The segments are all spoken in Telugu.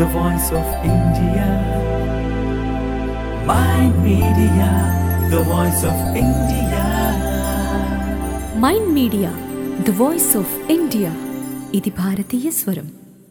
the voice of India. My media, the voice of India. Mind Media the voice of India ఇది భారతీయ స్వరం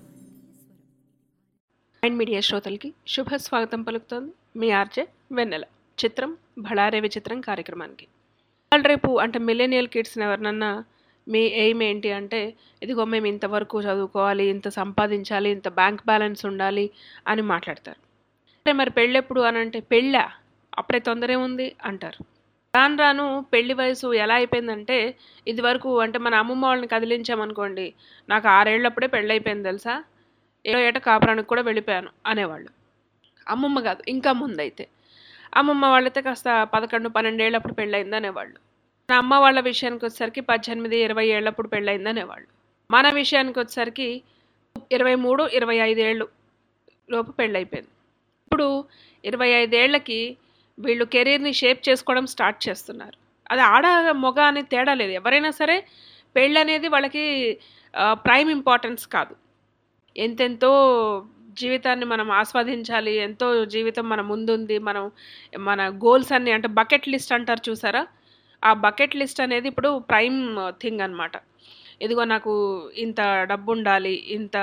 మైండ్ మీడియా శ్రోతలకి శుభ స్వాగతం పలుకుతోంది మీ ఆర్జే వెన్నెల చిత్రం భళారే విచిత్రం కార్యక్రమానికి ఇవాళ రేపు అంటే మిలేనియల్ కిడ్స్ని ఎవరినన్నా మీ ఎయిమ్ ఏంటి అంటే ఇదిగో మేము ఇంతవరకు చదువుకోవాలి ఇంత సంపాదించాలి ఇంత బ్యాంక్ బ్యాలెన్స్ ఉండాలి అని మాట్లాడతారు అంటే మరి పెళ్ళెప్పుడు అని అంటే పెళ్ళా అప్పుడే తొందరే ఉంది అంటారు రాను రాను పెళ్లి వయసు ఎలా అయిపోయిందంటే ఇది వరకు అంటే మన అమ్మమ్మ వాళ్ళని కదిలించామనుకోండి నాకు ఆరేళ్ళప్పుడే పెళ్ళి అయిపోయింది తెలుసా ఏడో ఏట కాపురానికి కూడా వెళ్ళిపోయాను అనేవాళ్ళు అమ్మమ్మ కాదు ఇంకా ముందైతే అమ్మమ్మ వాళ్ళైతే కాస్త పదకొండు పన్నెండేళ్ళప్పుడు పెళ్ళయింది అనేవాళ్ళు నా అమ్మ వాళ్ళ విషయానికి వచ్చేసరికి పద్దెనిమిది ఇరవై ఏళ్ళప్పుడు పెళ్ళయింది అనేవాళ్ళు మన విషయానికి వచ్చేసరికి ఇరవై మూడు ఇరవై ఐదేళ్ళు లోపు పెళ్ళైపోయింది ఇప్పుడు ఇరవై ఐదేళ్లకి వీళ్ళు కెరీర్ని షేప్ చేసుకోవడం స్టార్ట్ చేస్తున్నారు అది ఆడ మొగ అని తేడా లేదు ఎవరైనా సరే పెళ్ళి అనేది వాళ్ళకి ప్రైమ్ ఇంపార్టెన్స్ కాదు ఎంతెంతో జీవితాన్ని మనం ఆస్వాదించాలి ఎంతో జీవితం మన ముందుంది మనం మన గోల్స్ అన్ని అంటే బకెట్ లిస్ట్ అంటారు చూసారా ఆ బకెట్ లిస్ట్ అనేది ఇప్పుడు ప్రైమ్ థింగ్ అనమాట ఇదిగో నాకు ఇంత డబ్బు ఉండాలి ఇంత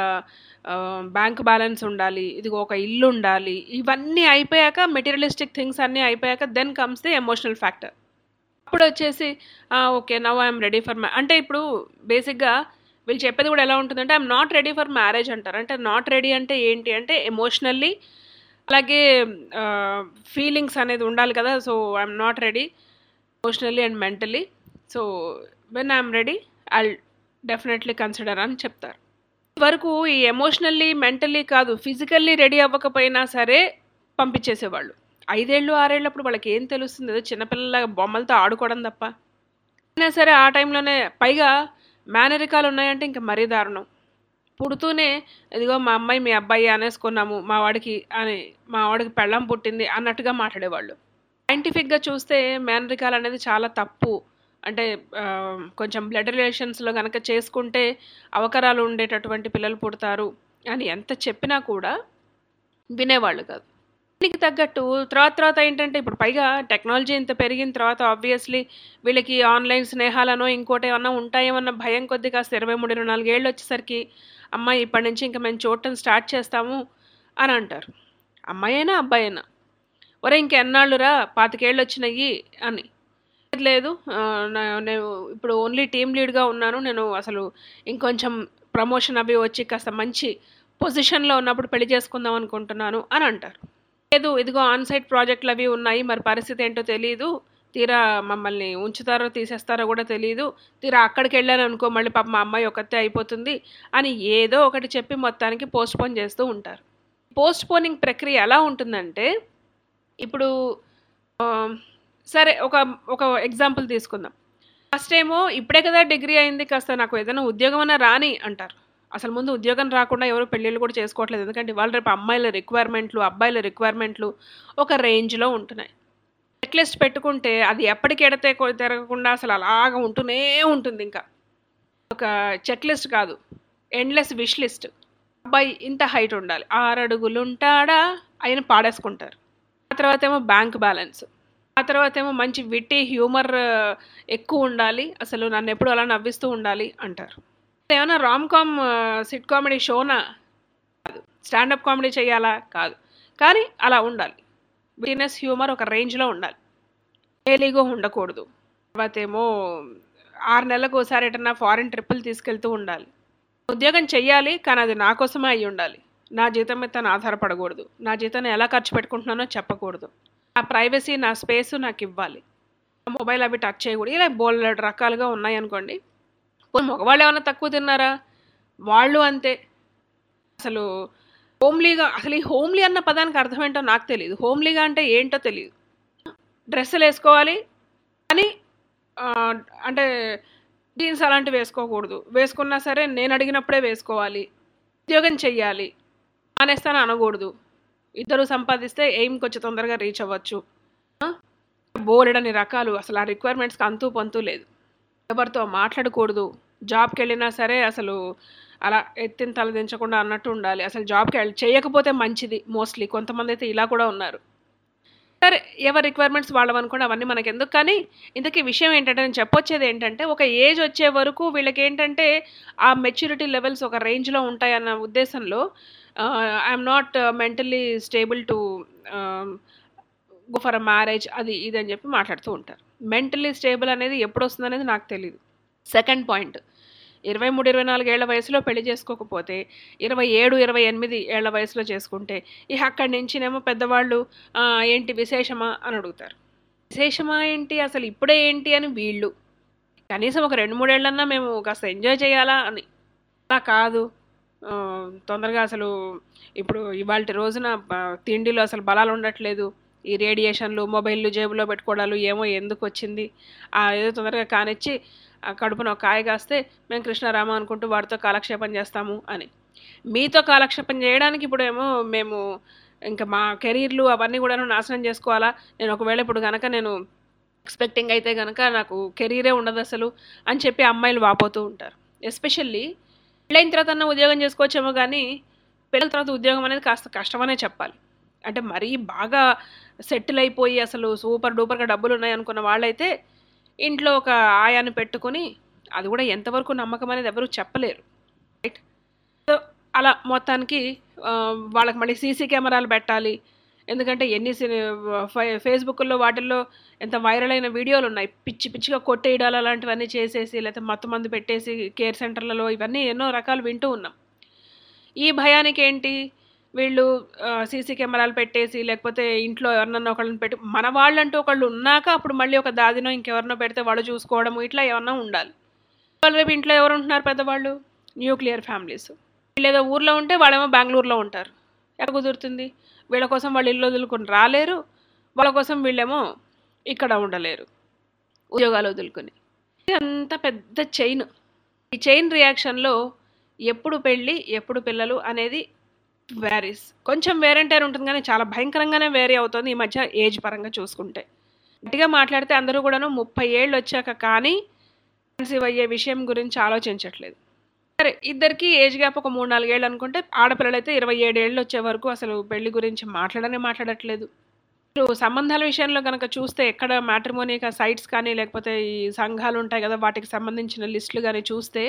బ్యాంక్ బ్యాలెన్స్ ఉండాలి ఇదిగో ఒక ఇల్లు ఉండాలి ఇవన్నీ అయిపోయాక మెటీరియలిస్టిక్ థింగ్స్ అన్నీ అయిపోయాక then comes the emotional factor అప్పుడు వచ్చేసి okay now I'm ready for మ్యా అంటే ఇప్పుడు బేసిక్గా వీళ్ళు చెప్పేది కూడా ఎలా ఉంటుందంటే I'm not ready for marriage అంటారు అంటే నాట్ రెడీ అంటే ఏంటి అంటే ఎమోషనల్లీ అలాగే ఫీలింగ్స్ అనేది ఉండాలి కదా so I'm not ready emotionally and mentally so when I'm ready I definitely consider అని చెప్తారు వరకు ఈ ఎమోషనల్లీ మెంటలీ కాదు ఫిజికల్లీ రెడీ అవ్వకపోయినా సరే పంపించేసేవాళ్ళు ఐదేళ్ళు ఆరేళ్ళప్పుడు వాళ్ళకి ఏం తెలుస్తుంది ఏదో చిన్నపిల్లల బొమ్మలతో ఆడుకోవడం తప్ప అయినా సరే ఆ టైంలోనే పైగా మేనరికాలు ఉన్నాయంటే ఇంకా మరీ దారుణం పుడుతూనే ఇదిగో మా అమ్మాయి మీ అబ్బాయి అనేసుకున్నాము మా వాడికి అని మా వాడికి పెళ్ళం పుట్టింది అన్నట్టుగా మాట్లాడేవాళ్ళు సైంటిఫిక్గా చూస్తే మేనరికాలు అనేది చాలా తప్పు అంటే కొంచెం బ్లడ్ రిలేషన్స్లో కనుక చేసుకుంటే అవకరాలు ఉండేటటువంటి పిల్లలు పుడతారు అని ఎంత చెప్పినా కూడా వినేవాళ్ళు కాదు దీనికి తగ్గట్టు తర్వాత తర్వాత ఏంటంటే ఇప్పుడు పైగా టెక్నాలజీ ఇంత పెరిగిన తర్వాత ఆబ్వియస్లీ వీళ్ళకి ఆన్లైన్ స్నేహాలనో ఇంకోటి ఏమన్నా ఉంటాయేమన్న భయం కొద్ది కాస్త ఇరవై మూడు ఇరవై నాలుగేళ్ళు వచ్చేసరికి అమ్మాయి ఇప్పటి నుంచి ఇంకా మేము చూడటం స్టార్ట్ చేస్తాము అని అంటారు అమ్మాయి అయినా అబ్బాయి అయినా ఒరే ఇంకెన్నాళ్ళురా పాతికేళ్ళు వచ్చినాయి అని లేదు నేను ఇప్పుడు ఓన్లీ టీమ్ లీడ్గా ఉన్నాను నేను అసలు ఇంకొంచెం ప్రమోషన్ అవి వచ్చి కాస్త మంచి పొజిషన్లో ఉన్నప్పుడు పెళ్లి చేసుకుందాం అనుకుంటున్నాను అని అంటారు లేదు ఇదిగో ఆన్ సైట్ ప్రాజెక్టులు అవి ఉన్నాయి మరి పరిస్థితి ఏంటో తెలియదు తీరా మమ్మల్ని ఉంచుతారో తీసేస్తారో కూడా తెలియదు తీరా అక్కడికి వెళ్ళాను అనుకో మళ్ళీ పాప మా అమ్మాయి ఒకతే అయిపోతుంది అని ఏదో ఒకటి చెప్పి మొత్తానికి పోస్ట్ పోన్ చేస్తూ ఉంటారు పోస్ట్ పోనింగ్ ప్రక్రియ ఎలా ఉంటుందంటే ఇప్పుడు సరే ఒక ఒక ఎగ్జాంపుల్ తీసుకుందాం ఫస్ట్ ఏమో ఇప్పుడే కదా డిగ్రీ అయింది కాస్త నాకు ఏదైనా ఉద్యోగం అన్నా రాని అంటారు అసలు ముందు ఉద్యోగం రాకుండా ఎవరు పెళ్ళిళ్ళు కూడా చేసుకోవట్లేదు ఎందుకంటే ఇవాళ రేపు అమ్మాయిల రిక్వైర్మెంట్లు అబ్బాయిల రిక్వైర్మెంట్లు ఒక రేంజ్లో ఉంటున్నాయి చెక్ లిస్ట్ పెట్టుకుంటే అది ఎప్పటికి ఎడతే తిరగకుండా అసలు అలాగ ఉంటూనే ఉంటుంది ఇంకా ఒక చెక్ లిస్ట్ కాదు ఎండ్లెస్ విష్ లిస్ట్ అబ్బాయి ఇంత హైట్ ఉండాలి ఆరు అడుగులు ఉంటాడా ఆయన పాడేసుకుంటారు ఆ తర్వాత ఏమో బ్యాంక్ బ్యాలెన్స్ ఆ తర్వాత ఏమో మంచి విట్టి హ్యూమర్ ఎక్కువ ఉండాలి అసలు నన్ను ఎప్పుడు అలా నవ్విస్తూ ఉండాలి అంటారు ఏమైనా రామ్ కామ్ సిట్ కామెడీ షోనా కాదు స్టాండప్ కామెడీ చేయాలా కాదు కానీ అలా ఉండాలి బిజినెస్ హ్యూమర్ ఒక రేంజ్లో ఉండాలి డైలీగా ఉండకూడదు తర్వాత ఏమో ఆరు నెలలకు ఒకసారి ఎటన్నా ఫారిన్ ట్రిప్పులు తీసుకెళ్తూ ఉండాలి ఉద్యోగం చెయ్యాలి కానీ అది నా కోసమే అయి ఉండాలి నా జీతం మీద తను ఆధారపడకూడదు నా జీతాన్ని ఎలా ఖర్చు పెట్టుకుంటున్నానో చెప్పకూడదు నా ప్రైవసీ నా స్పేస్ నాకు ఇవ్వాలి మొబైల్ అవి టచ్ చేయకూడదు ఇలా బోల్డ్ రకాలుగా ఉన్నాయనుకోండి మగవాళ్ళు ఏమైనా తక్కువ తిన్నారా వాళ్ళు అంతే అసలు హోమ్లీగా అసలు ఈ హోమ్లీ అన్న పదానికి అర్థం ఏంటో నాకు తెలియదు హోమ్లీగా అంటే ఏంటో తెలియదు డ్రెస్సులు వేసుకోవాలి కానీ అంటే జీన్స్ అలాంటివి వేసుకోకూడదు వేసుకున్నా సరే నేను అడిగినప్పుడే వేసుకోవాలి ఉద్యోగం చెయ్యాలి మానేస్తాను అనకూడదు ఇద్దరు సంపాదిస్తే ఎయిమ్ కొంచెం తొందరగా రీచ్ అవ్వచ్చు బోలెడని రకాలు అసలు ఆ రిక్వైర్మెంట్స్కి అంతూ పొంతూ లేదు ఎవరితో మాట్లాడకూడదు జాబ్కి వెళ్ళినా సరే అసలు అలా ఎత్తిన తల దించకుండా అన్నట్టు ఉండాలి అసలు జాబ్కి వెళ్ళి చేయకపోతే మంచిది మోస్ట్లీ కొంతమంది అయితే ఇలా కూడా ఉన్నారు సరే ఎవరి రిక్వైర్మెంట్స్ వాళ్ళవనుకోండి అవన్నీ మనకి ఎందుకు కానీ ఇంతకీ విషయం ఏంటంటే నేను చెప్పొచ్చేది ఏంటంటే ఒక ఏజ్ వచ్చే వరకు వీళ్ళకి ఏంటంటే ఆ మెచ్యూరిటీ లెవెల్స్ ఒక రేంజ్లో ఉంటాయన్న ఉద్దేశంలో I'm not mentally stable to go for a marriage అది ఇది అని చెప్పి మాట్లాడుతూ ఉంటారు మెంటల్లీ స్టేబుల్ అనేది ఎప్పుడు వస్తుంది అనేది నాకు తెలియదు సెకండ్ పాయింట్ ఇరవై మూడు ఇరవై నాలుగు ఏళ్ల వయసులో పెళ్లి చేసుకోకపోతే ఇరవై ఏడు ఇరవై ఎనిమిది ఏళ్ల వయసులో చేసుకుంటే ఇక అక్కడి నుంచినేమో పెద్దవాళ్ళు "ఆ, ఏంటి విశేషమా అని అడుగుతారు విశేషమా ఏంటి అసలు ఇప్పుడే ఏంటి అని వీళ్ళు కనీసం ఒక రెండు మూడేళ్ళన్నా మేము కాస్త ఎంజాయ్ చేయాలా అని అలా కాదు ఆ, తొందరగా అసలు ఇప్పుడు ఇవాళ రోజున ఆ, తిండిలో అసలు బలాలు ఉండట్లేదు ఈ రేడియేషన్లు మొబైల్లు జేబులో పెట్టుకోవడాలు ఏమో ఎందుకు వచ్చింది ఆ ఏదో తొందరగా కానిచ్చి ఆ కడుపున ఒక కాయ కాస్తే మేము కృష్ణారామ అనుకుంటూ వాడితో కాలక్షేపం చేస్తాము అని మీతో కాలక్షేపం చేయడానికి ఇప్పుడు ఏమో మేము ఇంకా మా కెరీర్లు అవన్నీ కూడా నాశనం చేసుకోవాలా నేను ఒకవేళ ఇప్పుడు కనుక నేను ఎక్స్పెక్టింగ్ అయితే కనుక నాకు కెరీరే ఉండదు అసలు అని చెప్పి అమ్మాయిలు వాపోతూ ఉంటారు ఎస్పెషల్లీ పెళ్ళైన తర్వాత అన్న ఉద్యోగం చేసుకోవచ్చేమో కానీ పెళ్ళిన తర్వాత ఉద్యోగం అనేది కాస్త కష్టమనే చెప్పాలి అంటే మరీ బాగా సెటిల్ అయిపోయి అసలు సూపర్ డూపర్గా డబ్బులు ఉన్నాయి అనుకున్న వాళ్ళైతే ఇంట్లో ఒక ఆయాన్ని పెట్టుకొని అది కూడా ఎంతవరకు నమ్మకం అనేది ఎవరు చెప్పలేరు రైట్ సో అలా మొత్తానికి ఆ, వాళ్ళకి మళ్ళీ సీసీ కెమెరాలు పెట్టాలి ఎందుకంటే ఎన్ని సిని- ఫే- ఫేస్బుక్లో వాటిల్లో ఎంత వైరల్ అయిన వీడియోలు ఉన్నాయి పిచ్చి పిచ్చిగా కొట్టేయడాలు అలాంటివన్నీ చేసేసి లేకపోతే మత్తు మందు పెట్టేసి కేర్ సెంటర్లలో ఇవన్నీ ఎన్నో రకాలు వింటూ ఉన్నాం ఈ భయానికి ఏంటి వీళ్ళు సీసీ కెమెరాలు పెట్టేసి లేకపోతే ఇంట్లో ఎవరినన్నా ఒకళ్ళని పెట్టి మన వాళ్ళంటూ ఒకళ్ళు ఉన్నాక అప్పుడు మళ్ళీ ఒక దాదినో ఇంకెవరినో పెడితే వాళ్ళు చూసుకోవడము ఇట్లా ఏమన్నా ఉండాలి వాళ్ళు రేపు ఇంట్లో ఎవరు ఉంటున్నారు పెద్దవాళ్ళు న్యూక్లియర్ ఫ్యామిలీస్ వీళ్ళు ఏదో ఊర్లో ఉంటే వాళ్ళేమో బెంగళూరులో ఉంటారు ఎక్కడ కుదురుతుంది వీళ్ళ కోసం వాళ్ళు ఇల్లు వదులుకొని రాలేరు వాళ్ళ కోసం వీళ్ళేమో ఇక్కడ ఉండలేరు ఉద్యోగాలు వదులుకొని ఇది అంత పెద్ద చైన్ ఈ చైన్ రియాక్షన్లో ఎప్పుడు పెళ్ళి ఎప్పుడు పిల్లలు అనేది వ్యారీస్ కొంచెం వేరంటేర్ ఉంటుంది కానీ చాలా భయంకరంగానే వేరీ అవుతుంది ఈ మధ్య ఏజ్ పరంగా చూసుకుంటే గట్టిగా మాట్లాడితే అందరూ కూడాను ముప్పై ఏళ్ళు వచ్చాక కానీ కన్సీవ్ అయ్యే విషయం గురించి ఆలోచించట్లేదు సరే ఇద్దరికి ఏజ్ గ్యాప్ ఒక మూడు నాలుగేళ్ళు అనుకుంటే ఆడపిల్లలు అయితే ఇరవై ఏడేళ్ళు వచ్చే వరకు అసలు పెళ్లి గురించి మాట్లాడనే మాట్లాడట్లేదు మీరు సంబంధాల విషయంలో కనుక చూస్తే ఎక్కడ మ్యాట్రిమోనిక సైట్స్ కానీ లేకపోతే ఈ సంఘాలు ఉంటాయి కదా వాటికి సంబంధించిన లిస్టులు కానీ చూస్తే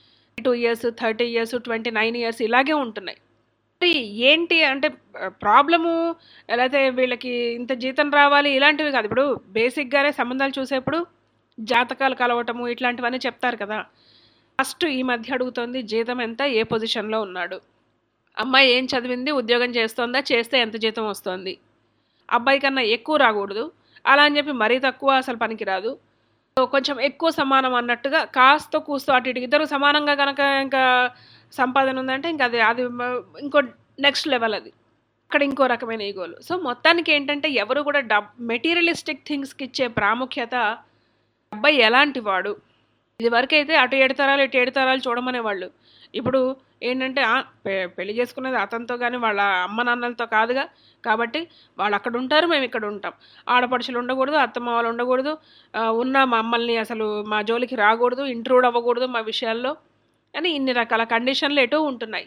two years thirty years twenty nine years ఇలాగే ఉంటున్నాయి మరి ఏంటి అంటే ప్రాబ్లము లేకపోతే వీళ్ళకి ఇంత జీతం రావాలి ఇలాంటివి కాదు ఇప్పుడు బేసిక్గానే సంబంధాలు చూసేప్పుడు జాతకాలు కలవటము ఇట్లాంటివన్నీ చెప్తారు కదా ఫస్ట్ ఈ మధ్య అడుగుతోంది జీతం ఎంత ఏ పొజిషన్లో ఉన్నాడు అమ్మాయి ఏం చదివింది ఉద్యోగం చేస్తోందా చేస్తే ఎంత జీతం వస్తుంది అబ్బాయి కన్నా ఎక్కువ రాకూడదు అలా అని చెప్పి మరీ తక్కువ అసలు పనికిరాదు సో కొంచెం ఎక్కువ సమానం అన్నట్టుగా కాస్త కూస్తో అటు ఇటు ఇద్దరు సమానంగా కనుక ఇంకా సంపాదన ఉందంటే ఇంకా అది అది మ- ఇంకో నెక్స్ట్ లెవెల్ అది అక్కడ ఇంకో రకమైన ఈగోలు సో మొత్తానికి ఏంటంటే ఎవరు కూడా డబ్ మెటీరియలిస్టిక్ థింగ్స్కి ఇచ్చే ప్రాముఖ్యత అబ్బాయి ఎలాంటి వాడు ఇది వరకు అయితే అటు ఏడు తరాలు ఇటు ఏడు తరాలు చూడమనేవాళ్ళు ఇప్పుడు ఏంటంటే ఆ, పె- పెళ్లి చేసుకున్నది అతనితో కానీ వాళ్ళ అమ్మ నాన్నలతో కాదుగా కాబట్టి వాళ్ళు అక్కడ ఉంటారు మేము ఇక్కడ ఉంటాం ఆడపడుచులు ఉండకూడదు అత్తమ్మ వాళ్ళు ఉండకూడదు ఆ, ఉన్న మమ్మల్ని అసలు మా జోలికి రాకూడదు ఇంట్రూడ్ అవ్వకూడదు మా విషయాల్లో అని ఇన్ని రకాల కండిషన్లు ఎటో ఉంటున్నాయి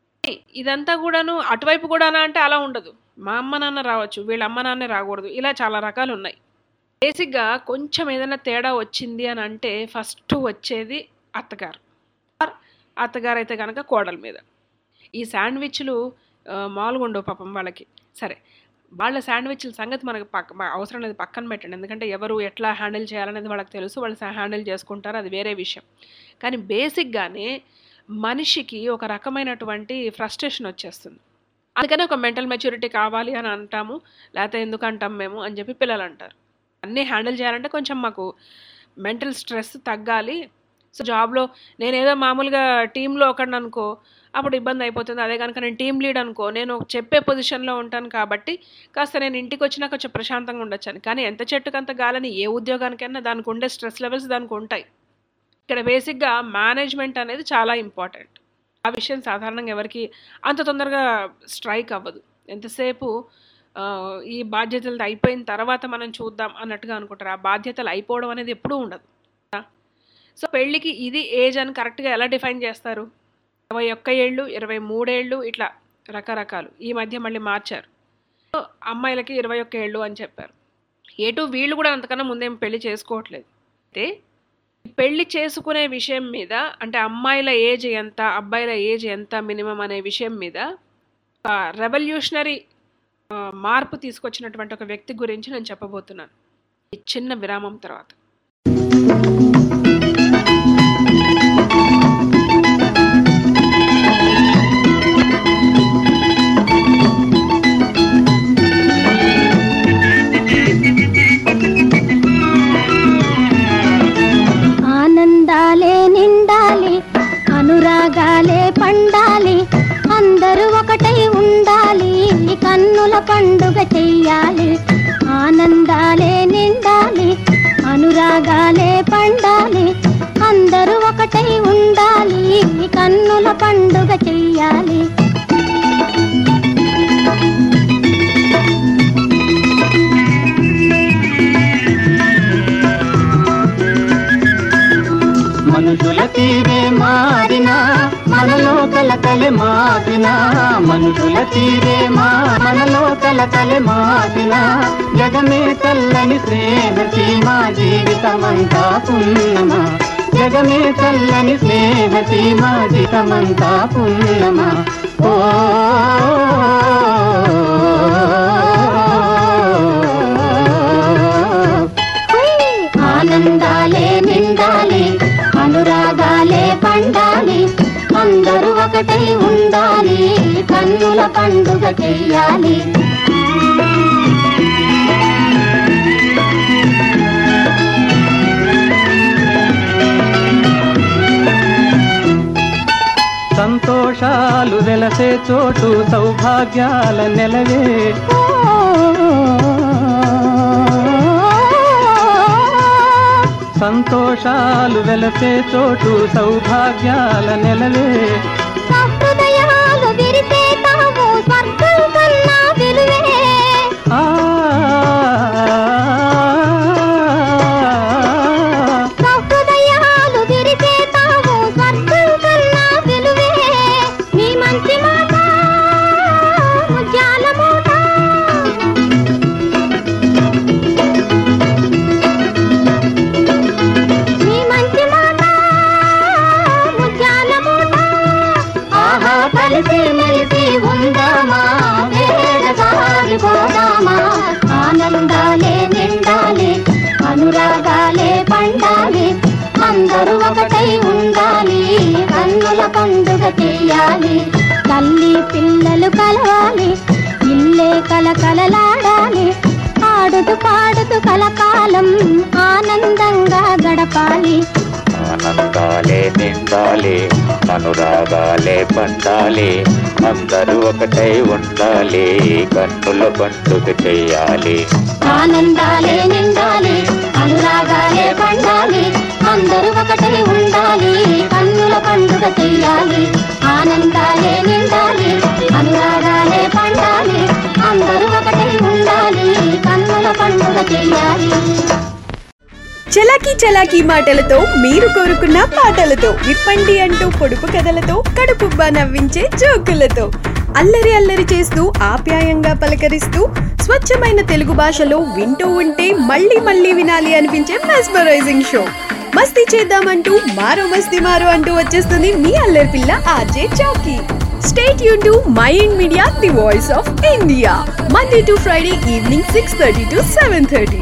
ఇదంతా కూడాను అటువైపు కూడానా అంటే అలా ఉండదు మా అమ్మ నాన్న రావచ్చు వీళ్ళ అమ్మ నాన్నే రాకూడదు ఇలా చాలా రకాలు ఉన్నాయి బేసిక్గా కొంచెం ఏదైనా తేడా వచ్చింది అని అంటే ఫస్ట్ వచ్చేది అత్తగారు ఆర్ అత్తగారు అయితే కనుక కోడల మీద ఈ శాండ్విచ్లు ఆ, మామూలుగా ఉండవు పాపం వాళ్ళకి సరే వాళ్ళ శాండ్విచ్ల సంగతి మనకు పక్క మ- అవసరం లేదు పక్కన పెట్టండి ఎందుకంటే ఎవరు ఎట్లా హ్యాండిల్ చేయాలనేది వాళ్ళకి తెలుసు వాళ్ళు హ్యాండిల్ చేసుకుంటారు అది వేరే విషయం కానీ బేసిక్గానే మనిషికి ఒక రకమైనటువంటి ఫ్రస్ట్రేషన్ వచ్చేస్తుంది అందుకని ఒక మెంటల్ మెచ్యూరిటీ కావాలి అని అంటాము లేకపోతే ఎందుకు అంటాం మేము అని చెప్పి పిల్లలు అంటారు అన్నీ హ్యాండిల్ చేయాలంటే కొంచెం మాకు మెంటల్ స్ట్రెస్ తగ్గాలి సో జాబ్లో నేను ఏదో మామూలుగా టీంలో ఒకడిని అనుకో అప్పుడు ఇబ్బంది అయిపోతుంది అదే కనుక నేను టీం లీడ్ అనుకో నేను ఒక చెప్పే పొజిషన్లో ఉంటాను కాబట్టి కాస్త నేను ఇంటికి వచ్చినా కొంచెం ప్రశాంతంగా ఉండొచ్చాను కానీ ఎంత చెట్టుకు అంత గాలని ఏ ఉద్యోగానికైనా దానికి ఉండే స్ట్రెస్ లెవెల్స్ దానికి ఉంటాయి ఇక్కడ బేసిక్గా మేనేజ్మెంట్ అనేది చాలా ఇంపార్టెంట్ ఆ విషయం సాధారణంగా ఎవరికి అంత తొందరగా స్ట్రైక్ అవ్వదు ఎంతసేపు ఆ, ఈ బాధ్యతలు అయిపోయిన తర్వాత మనం చూద్దాం అన్నట్టుగా అనుకుంటారు ఆ బాధ్యతలు అయిపోవడం అనేది ఎప్పుడూ ఉండదు సో పెళ్ళికి ఇది ఏజ్ అని కరెక్ట్గా ఎలా డిఫైన్ చేస్తారు ఇరవై ఒక్క ఏళ్ళు ఇరవై మూడేళ్ళు ఇట్లా రకరకాలు ఈ మధ్య మళ్ళీ మార్చారు సో అమ్మాయిలకి ఇరవై ఒక్క ఏళ్ళు అని చెప్పారు ఎటు వీళ్ళు కూడా అంతకన్నా ముందేం పెళ్లి చేసుకోవట్లేదు అయితే ఈ పెళ్లి చేసుకునే విషయం మీద అంటే అమ్మాయిల ఏజ్ ఎంత అబ్బాయిల ఏజ్ ఎంత మినిమం అనే విషయం మీద రెవల్యూషనరీ మార్పు తీసుకొచ్చినటువంటి ఒక వ్యక్తి గురించి నేను చెప్పబోతున్నాను ఈ చిన్న విరామం తర్వాత ఆనందాలే నిండాలి అనురాగాలే పండాలి అందరూ ఒకటై ఉండాలి కన్నుల పండుగ చెయ్యాలి ఆనందాలే నిండాలి అనురాగాలే పండాలి అందరూ ఒకటై ఉండాలి కన్నుల పండుగ చెయ్యాలి మనుషుల తీరే మారినా మనలో కలకలే మారినా మనుషుల తీరే మా మనలో కలకలే మారినా జగమే చల్లని స్నేహ సీమా జీవితమంతా పున్నమా జగమే చల్లని స్నేహ సీమా జీవితమంతా పున్నమా ఓ ఆనందాలే నిండాలి అనురాగాలే పండాలి అందరూ ఒకటై ఉండాలి కన్నుల పండుగ చెయ్యాలి సంతోషాలు వెలసే చోటు సౌభాగ్యాల నెలవే సంతోషాలు వెలసే చోటు సౌభాగ్యాల నెలవే సహృదయాలు విరిసే తాము స్వర్గం కన్నా విలువే ఆ సహృదయాలు విరిసే తాము స్వర్గం కన్నా విలువే మీ మంచి మాట ముత్యాల మూట మీ మంచి మాట ముత్యాల మూట ఆహా కలిసి మెలిసి ఉందామా వేగ సాగిపోదామా ఆనందాలే నిండాలి అనురాగాలే పండాలి అందరూ ఒకటై ఉండాలి కన్నుల పండుగ చేయాలి తల్లి పిల్లలు కలవాలి ఇల్లే కలకలలాడాలి ఆడుతూ పాడుతూ కలకాలం ఆనందంగా గడపాలి ఆనందాలే నిండాలి అనురాగాలే పండాలి అందరూ ఒకటై ఉండాలి కన్నుల పండుగ చెయ్యాలి ఆనందాలే నిండాలి అనురాగాలే పండాలి అందరూ ఒకటై ఉండాలి కన్నుల పండుగ చెయ్యాలి ఆనందాలే నిండాలి అనురాగాలే పండాలి అందరూ ఒకటై ఉండాలి కన్నుల పండుగ చెయ్యాలి చలాకీ చలాకీ మాటలతో మీరు కోరుకున్న పాటలతో విప్పండి అంటూ పొడుపు కథలతో కడుపుబ్బా నవ్వించే జోకులతో అల్లరి అల్లరి చేస్తూ ఆప్యాయంగా పలకరిస్తూ స్వచ్ఛమైన తెలుగు భాషలో వింటూ ఉంటే మళ్ళీ మళ్ళీ వినాలి అనిపించే మెస్మరైజింగ్ షో మస్తీ చేద్దామంటూ మారో మస్తీ మారో అంటూ వచ్చేస్తుంది మీ అల్లరి పిల్ల ఆర్జే చౌకీ స్టేట్ యూ to Mind Media the voice of India Monday to Friday evening six thirty to seven thirty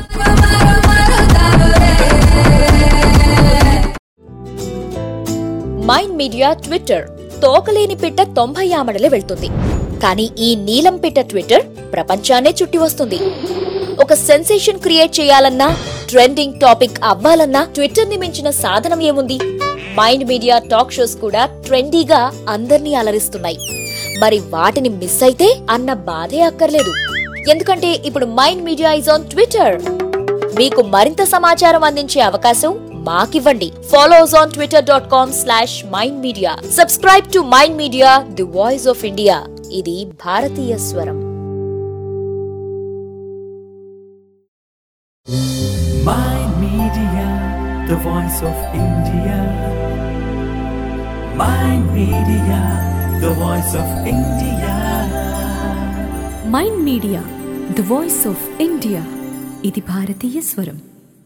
Mind Media Twitter తోకలేని పిట్ట తొంభై ఆమడలే వెళ్తుంది కానీ ఈ నీలం పిట్ట ట్విట్టర్ ప్రపంచాన్నే చుట్టి వస్తుంది ఒక సెన్సేషన్ క్రియేట్ చేయాలన్నా ట్రెండింగ్ టాపిక్ అవ్వాలన్నా ట్విట్టర్ ని మించిన సాధనం ఏముంది మైండ్ మీడియా టాక్ షోస్ కూడా ట్రెండీగా అందర్నీ అలరిస్తున్నాయి మరి వాటిని మిస్ అయితే అన్న బాధే అక్కర్లేదు ఎందుకంటే ఇప్పుడు Mind Media is on Twitter మీకు మరింత సమాచారం అందించే అవకాశం మాకివ్వండి follow us on Twitter dot com slash Mind Media subscribe to Mind Media the voice of India ఇది భారతీయ స్వరం Mind Media, the voice of India. Mind Media, the voice of India. Mind Media the voice of India ఇది భారతీయ స్వరం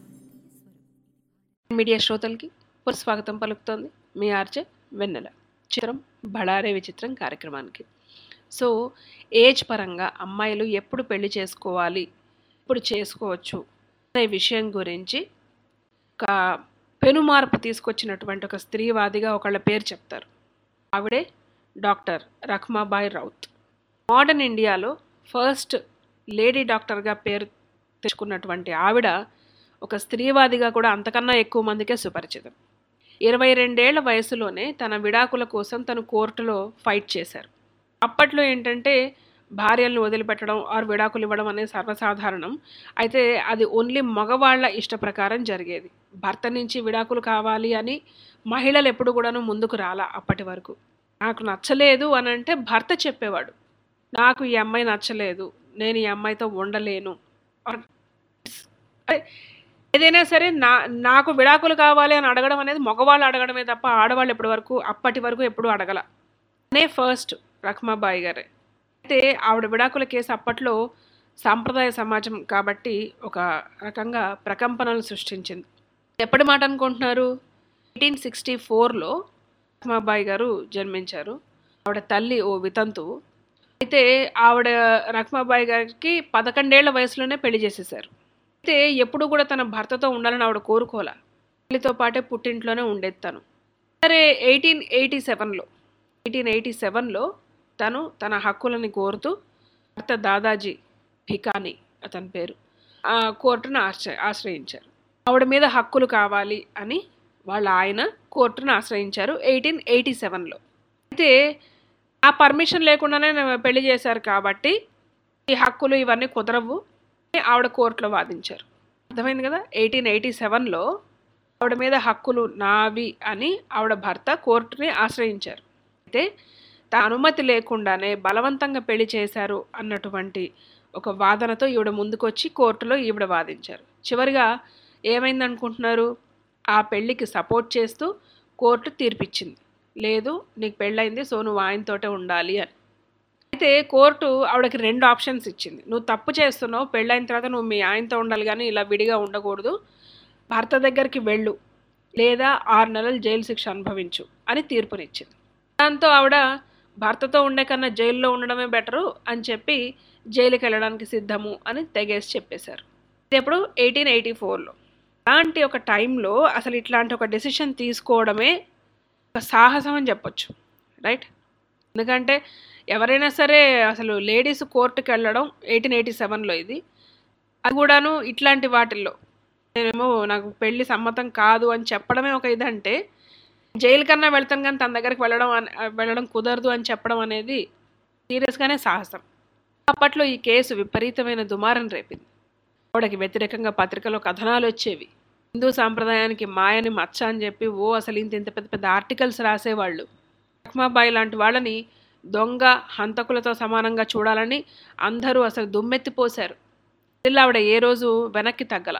మీడియా శ్రోతలకి పునఃస్వాగతం పలుకుతోంది మీ ఆర్జే వెన్నెల చిత్రం బళారే విచిత్రం కార్యక్రమానికి సో ఏజ్ పరంగా అమ్మాయిలు ఎప్పుడు పెళ్లి చేసుకోవాలి ఎప్పుడు చేసుకోవచ్చు అనే విషయం గురించి ఒక పెనుమార్పు తీసుకొచ్చినటువంటి ఒక స్త్రీవాదిగా ఒకళ్ళ పేరు చెప్తారు ఆవిడే డాక్టర్ రఖ్మాబాయ్ రౌత్ మోడర్న్ ఇండియాలో ఫస్ట్ లేడీ డాక్టర్గా పేరు తెచ్చుకున్నటువంటి ఆవిడ ఒక స్త్రీవాదిగా కూడా అంతకన్నా ఎక్కువ మందికే సుపరిచితం ఇరవై రెండేళ్ల వయసులోనే తన విడాకుల కోసం తను కోర్టులో ఫైట్ చేశారు అప్పట్లో ఏంటంటే భార్యలను వదిలిపెట్టడం ఆర్ విడాకులు ఇవ్వడం అనేది సర్వసాధారణం అయితే అది ఓన్లీ మగవాళ్ళ ఇష్ట ప్రకారం జరిగేది భర్త నుంచి విడాకులు కావాలి అని మహిళలు ఎప్పుడు కూడాను ముందుకు రాలా అప్పటి వరకు నాకు నచ్చలేదు అని అంటే భర్త చెప్పేవాడు నాకు ఈ అమ్మాయి నచ్చలేదు నేను ఈ అమ్మాయితో ఉండలేను or- అదే, ఏదైనా సరే నా నాకు విడాకులు కావాలి అని అడగడం అనేది మగవాళ్ళు అడగడమే తప్ప ఆడవాళ్ళు ఎప్పటి వరకు అప్పటి వరకు ఎప్పుడు అడగల అనే ఫస్ట్ రఖ్మాబాయి గారే అయితే ఆవిడ విడాకుల కేసు అప్పట్లో సాంప్రదాయ సమాజం కాబట్టి ఒక రకంగా ప్రకంపనలు సృష్టించింది ఎప్పటి మాట అనుకుంటున్నారు ఎయిటీన్ సిక్స్టీ ఫోర్లో రఖ్మాబాయి గారు జన్మించారు ఆవిడ తల్లి ఓ వితంతు అయితే ఆవిడ రఖ్మాబాయి గారికి పదకొండేళ్ల వయసులోనే పెళ్లి చేసేసారు అయితే ఎప్పుడు కూడా తన భర్తతో ఉండాలని ఆవిడ కోరుకోలే తల్లితో పాటే పుట్టింట్లోనే ఉండేది తను సరే ఎయిటీన్ ఎయిటీ సెవెన్లో ఎయిటీన్ ఎయిటీ సెవెన్లో తను తన హక్కులని కోరుతూ భర్త దాదాజీ భికాని అతని పేరు ఆ కోర్టును ఆశ్రయ ఆశ్రయించారు ఆవిడ మీద హక్కులు కావాలి అని వాళ్ళ ఆయన కోర్టును ఆశ్రయించారు ఎయిటీన్ ఎయిటీ సెవెన్లో అయితే ఆ పర్మిషన్ లేకుండానే నా- పెళ్లి చేశారు కాబట్టి ఈ హక్కులు ఇవన్నీ కుదరవు అని ఆవిడ కోర్టులో వాదించారు అర్థమైంది కదా ఎయిటీన్ ఎయిటీ సెవెన్లో ఆవిడ మీద హక్కులు నావి అని ఆవిడ భర్త కోర్టుని ఆశ్రయించారు అయితే తన అనుమతి లేకుండానే బలవంతంగా పెళ్లి చేశారు అన్నటువంటి ఒక వాదనతో ఈవిడ ముందుకొచ్చి కోర్టులో ఈవిడ వాదించారు చివరిగా ఏమైంది అనుకుంటున్నారు ఆ పెళ్లికి సపోర్ట్ చేస్తూ కోర్టు తీర్పిచ్చింది లేదు నీకు పెళ్ళైంది సో నువ్వు ఆయనతోటే ఉండాలి అని అయితే కోర్టు ఆవిడకి రెండు ఆప్షన్స్ ఇచ్చింది నువ్వు తప్పు చేస్తున్నావు పెళ్ళైన తర్వాత నువ్వు మీ ఆయనతో ఉండాలి కానీ ఇలా విడిగా ఉండకూడదు భర్త దగ్గరికి వెళ్ళు లేదా ఆరు నెలలు జైలు శిక్ష అనుభవించు అని తీర్పునిచ్చింది దాంతో ఆవిడ భర్తతో ఉండే కన్నా జైల్లో ఉండడమే బెటరు అని చెప్పి జైలుకి వెళ్ళడానికి సిద్ధము అని తెగేసి చెప్పేశారు ఇది ఎప్పుడు ఎయిటీన్ ఎయిటీ ఫోర్లో అలాంటి ఒక టైంలో అసలు ఇట్లాంటి ఒక డెసిషన్ తీసుకోవడమే ఒక సాహసం అని చెప్పొచ్చు రైట్ ఎందుకంటే ఎవరైనా సరే అసలు లేడీస్ కోర్టుకి వెళ్ళడం ఎయిటీన్ ఎయిటీ సెవెన్లో ఇది అది కూడాను ఇట్లాంటి వాటిల్లో నేనేమో నాకు పెళ్లి సమ్మతం కాదు అని చెప్పడమే ఒక ఇదంటే జైలు కన్నా వెళ్తాను కానీ తన దగ్గరికి వెళ్ళడం అన- వెళ్ళడం కుదరదు అని చెప్పడం అనేది సీరియస్గానే సాహసం అప్పట్లో ఈ కేసు విపరీతమైన దుమారం రేపింది ఆవిడకి వ్యతిరేకంగా పత్రికలో కథనాలు వచ్చేవి హిందూ సాంప్రదాయానికి మాయని మచ్చ అని చెప్పి ఓ అసలు ఇంత ఇంత పెద్ద పెద్ద ఆర్టికల్స్ రాసేవాళ్ళు లక్ష్మాబాయి లాంటి వాళ్ళని దొంగ హంతకులతో సమానంగా చూడాలని అందరూ అసలు దుమ్మెత్తిపోశారు స్టిల్ ఆవిడ ఏ రోజు వెనక్కి తగ్గల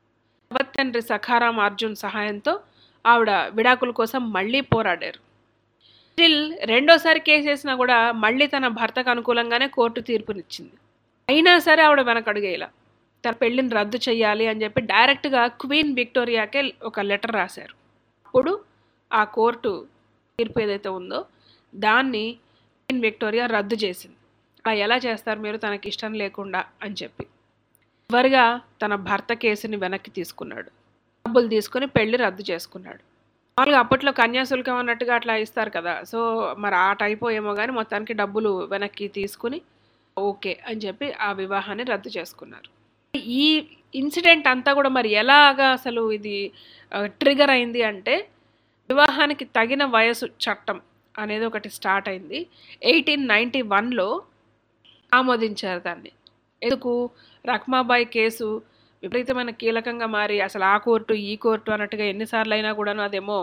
తండ్రి సఖారాం అర్జున్ సహాయంతో ఆవిడ విడాకుల కోసం మళ్ళీ పోరాడారు స్టిల్ రెండోసారి కేసు వేసినా కూడా మళ్ళీ తన భర్తకు అనుకూలంగానే కోర్టు తీర్పునిచ్చింది అయినా సరే ఆవిడ వెనకడుగేలా తన పెళ్ళిని రద్దు చేయాలి అని చెప్పి డైరెక్ట్గా క్వీన్ విక్టోరియాకే ఒక లెటర్ రాశారు అప్పుడు ఆ కోర్టు తీర్పు ఏదైతే ఉందో దాన్ని క్వీన్ విక్టోరియా రద్దు చేసింది అలా ఎలా చేస్తారు మీరు తనకి ఇష్టం లేకుండా అని చెప్పి చివరిగా తన భర్త కేసుని వెనక్కి తీసుకున్నాడు డబ్బులు తీసుకుని పెళ్లి రద్దు చేసుకున్నాడు మామూలుగా అప్పట్లో కన్యాశుల్కం అన్నట్టుగా అట్లా ఇస్తారు కదా సో మరి ఆ టైప్ ఏమో కానీ మొత్తానికి డబ్బులు వెనక్కి తీసుకుని ఓకే అని చెప్పి ఆ వివాహాన్ని రద్దు చేసుకున్నారు ఈ ఇన్సిడెంట్ అంతా కూడా మరి ఎలాగా అసలు ఇది ట్రిగర్ అయింది అంటే వివాహానికి తగిన వయసు చట్టం అనేది ఒకటి స్టార్ట్ అయింది ఎయిటీన్ నైంటీ వన్లో ఆమోదించారు దాన్ని ఎందుకు రఖ్మాబాయి కేసు విపరీతమైన కీలకంగా మారి అసలు ఆ కోర్టు ఈ కోర్టు అన్నట్టుగా ఎన్నిసార్లు అయినా కూడాను అదేమో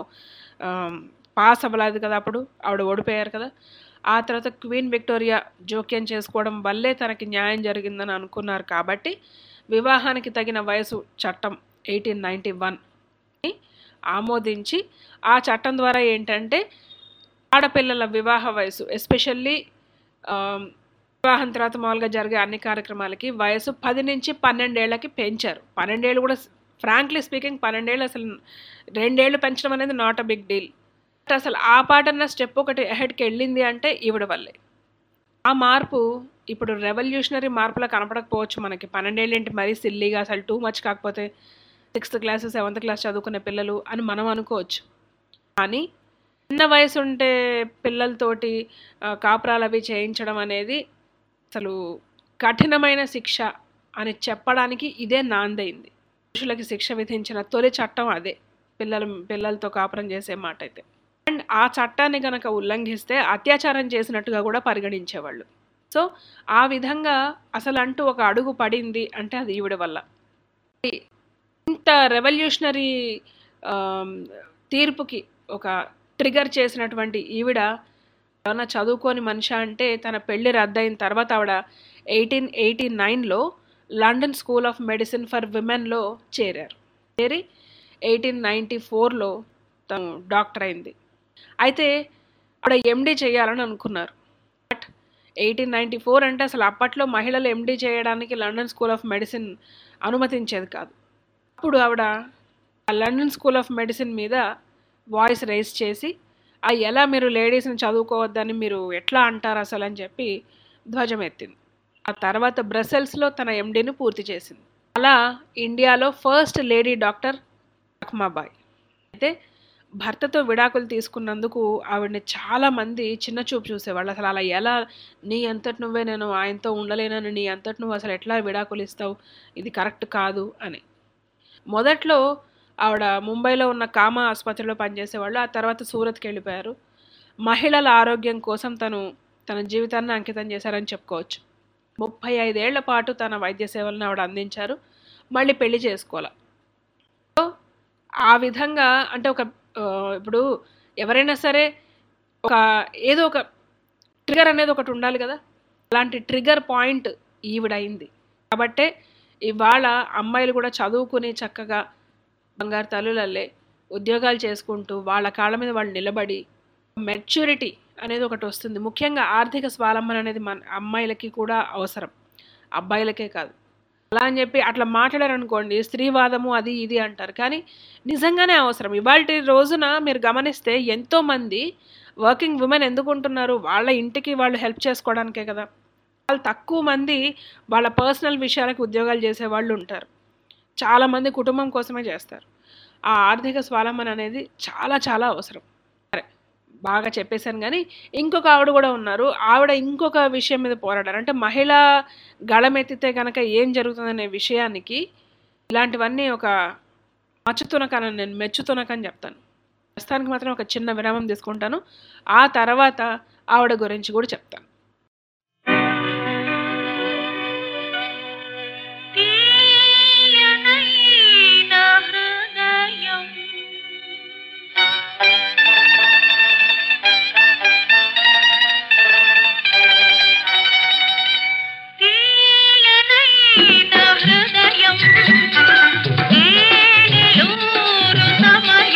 పాస్ అవ్వలేదు కదా అప్పుడు ఆవిడ ఓడిపోయారు కదా ఆ తర్వాత క్వీన్ విక్టోరియా జోక్యం చేసుకోవడం వల్లే తనకి న్యాయం జరిగిందని అనుకున్నారు కాబట్టి వివాహానికి తగిన వయసు చట్టం ఎయిటీన్ నైంటీ వన్ ఆమోదించి ఆ చట్టం ద్వారా ఏంటంటే ఆడపిల్లల వివాహ వయసు ఎస్పెషల్లీ వివాహం తర్వాత మామూలుగా జరిగే అన్ని కార్యక్రమాలకి వయసు పది నుంచి పన్నెండేళ్లకి పెంచారు పన్నెండేళ్ళు కూడా ఫ్రాంక్లీ స్పీకింగ్ పన్నెండేళ్ళు అసలు రెండేళ్ళు పెంచడం అనేది నాట్ అ బిగ్ డీల్ అసలు ఆ పాటన్న స్టెప్ ఒకటి అహెడ్కి వెళ్ళింది అంటే ఈవిడ వల్లే ఆ మార్పు ఇప్పుడు రెవల్యూషనరీ మార్పులా కనపడకపోవచ్చు మనకి పన్నెండేళ్ళేంటి మరీ సిల్లీగా అసలు టూ మచ్ కాకపోతే సిక్స్త్ క్లాస్ సెవెంత్ క్లాస్ చదువుకునే పిల్లలు అని మనం అనుకోవచ్చు కానీ చిన్న వయసు ఉంటే పిల్లలతోటి ఆ, కాపురాలు అవి చేయించడం అనేది అసలు కఠినమైన శిక్ష అని చెప్పడానికి ఇదే నాందైంది పురుషులకి శిక్ష విధించిన తొలి చట్టం అదే పిల్లల పిల్లలతో కాపురం చేసే మాట అయితే అండ్ ఆ చట్టాన్ని కనుక ఉల్లంఘిస్తే అత్యాచారం చేసినట్టుగా కూడా పరిగణించేవాళ్ళు సో ఆ విధంగా అసలు అంటూ ఒక అడుగు పడింది అంటే అది ఈవిడ వల్ల ఇంత రెవల్యూషనరీ తీర్పుకి ఒక ట్రిగర్ చేసినటువంటి ఈవిడ ఏమన్నా చదువుకోని మనిషి అంటే తన పెళ్లి రద్దయిన తర్వాత ఆవిడ ఎయిటీన్ ఎయిటీ నైన్లో London School of Medicine for విమెన్లో చేరారు చేరి ఎయిటీన్ నైంటీ ఫోర్లో తను డాక్టర్ అయింది అయితే ఆవిడ ఎండి చేయాలని అనుకున్నారు బట్ ఎయిటీన్ నైంటీ ఫోర్ అంటే అసలు అప్పట్లో మహిళలు ఎండి చేయడానికి లండన్ స్కూల్ ఆఫ్ మెడిసిన్ అనుమతించేది కాదు అప్పుడు ఆవిడ ఆ లండన్ స్కూల్ ఆఫ్ మెడిసిన్ మీద వాయిస్ రైజ్ చేసి ఆ ఎలా మీరు లేడీస్ని చదువుకోవద్దని మీరు ఎట్లా అంటారు అసలు అని చెప్పి ధ్వజం ఎత్తింది ఆ తర్వాత బ్రసెల్స్లో తన ఎండీని పూర్తి చేసింది అలా ఇండియాలో ఫస్ట్ లేడీ డాక్టర్ అక్మాబాయ్ అయితే భర్తతో విడాకులు తీసుకున్నందుకు ఆవిడని చాలామంది చిన్న చూపు చూసేవాళ్ళు అసలు అలా ఎలా నీ అంతటి నువ్వే నేను ఆయనతో ఉండలేనని నీ అంతటి నువ్వు అసలు ఎట్లా విడాకులు ఇస్తావు ఇది కరెక్ట్ కాదు అని మొదట్లో ఆవిడ ముంబైలో ఉన్న కామా ఆసుపత్రిలో పనిచేసేవాళ్ళు ఆ తర్వాత సూరత్కి వెళ్ళిపోయారు మహిళల ఆరోగ్యం కోసం తను తన జీవితాన్ని అంకితం చేశారని చెప్పుకోవచ్చు ముప్పై ఐదేళ్ల పాటు తన వైద్య సేవలను ఆవిడ అందించారు మళ్ళీ పెళ్లి చేసుకోవాలి సో ఆ విధంగా అంటే ఒక ఆ, ఇప్పుడు ఎవరైనా సరే ఒక ఏదో ఒక ట్రిగర్ అనేది ఒకటి ఉండాలి కదా అలాంటి ట్రిగర్ పాయింట్ ఈవిడైంది కాబట్టే ఇవాళ అమ్మాయిలు కూడా చదువుకుని చక్కగా బంగారు తల్లులల్లే ఉద్యోగాలు చేసుకుంటూ వాళ్ళ కాళ్ళ మీద వాళ్ళు నిలబడి మెచ్యూరిటీ అనేది ఒకటి వస్తుంది ముఖ్యంగా ఆర్థిక స్వాలంబన అనేది మన అమ్మాయిలకి కూడా అవసరం అబ్బాయిలకే కాదు అలా అని చెప్పి అట్లా మాట్లాడారనుకోండి స్త్రీవాదము అది ఇది అంటారు కానీ నిజంగానే అవసరం ఇవాళ రోజున మీరు గమనిస్తే ఎంతోమంది వర్కింగ్ ఉమెన్ ఎందుకు ఉంటున్నారు వాళ్ళ ఇంటికి వాళ్ళు హెల్ప్ చేసుకోవడానికే కదా వాళ్ళు తక్కువ మంది వాళ్ళ పర్సనల్ విషయాలకు ఉద్యోగాలు చేసే వాళ్ళు ఉంటారు చాలామంది కుటుంబం కోసమే చేస్తారు ఆ ఆర్థిక స్వాలంబన అనేది చాలా చాలా అవసరం సరే బాగా చెప్పేశాను కానీ ఇంకొక ఆవిడ కూడా ఉన్నారు ఆవిడ ఇంకొక విషయం మీద పోరాడారు అంటే మహిళ గళమెత్తితే కనుక ఏం జరుగుతుందనే విషయానికి ఇలాంటివన్నీ ఒక మచ్చుతునకని నేను మెచ్చుతునకని చెప్తాను ప్రస్తుతానికి మాత్రం ఒక చిన్న విరామం తీసుకుంటాను ఆ తర్వాత ఆవిడ గురించి కూడా చెప్తాను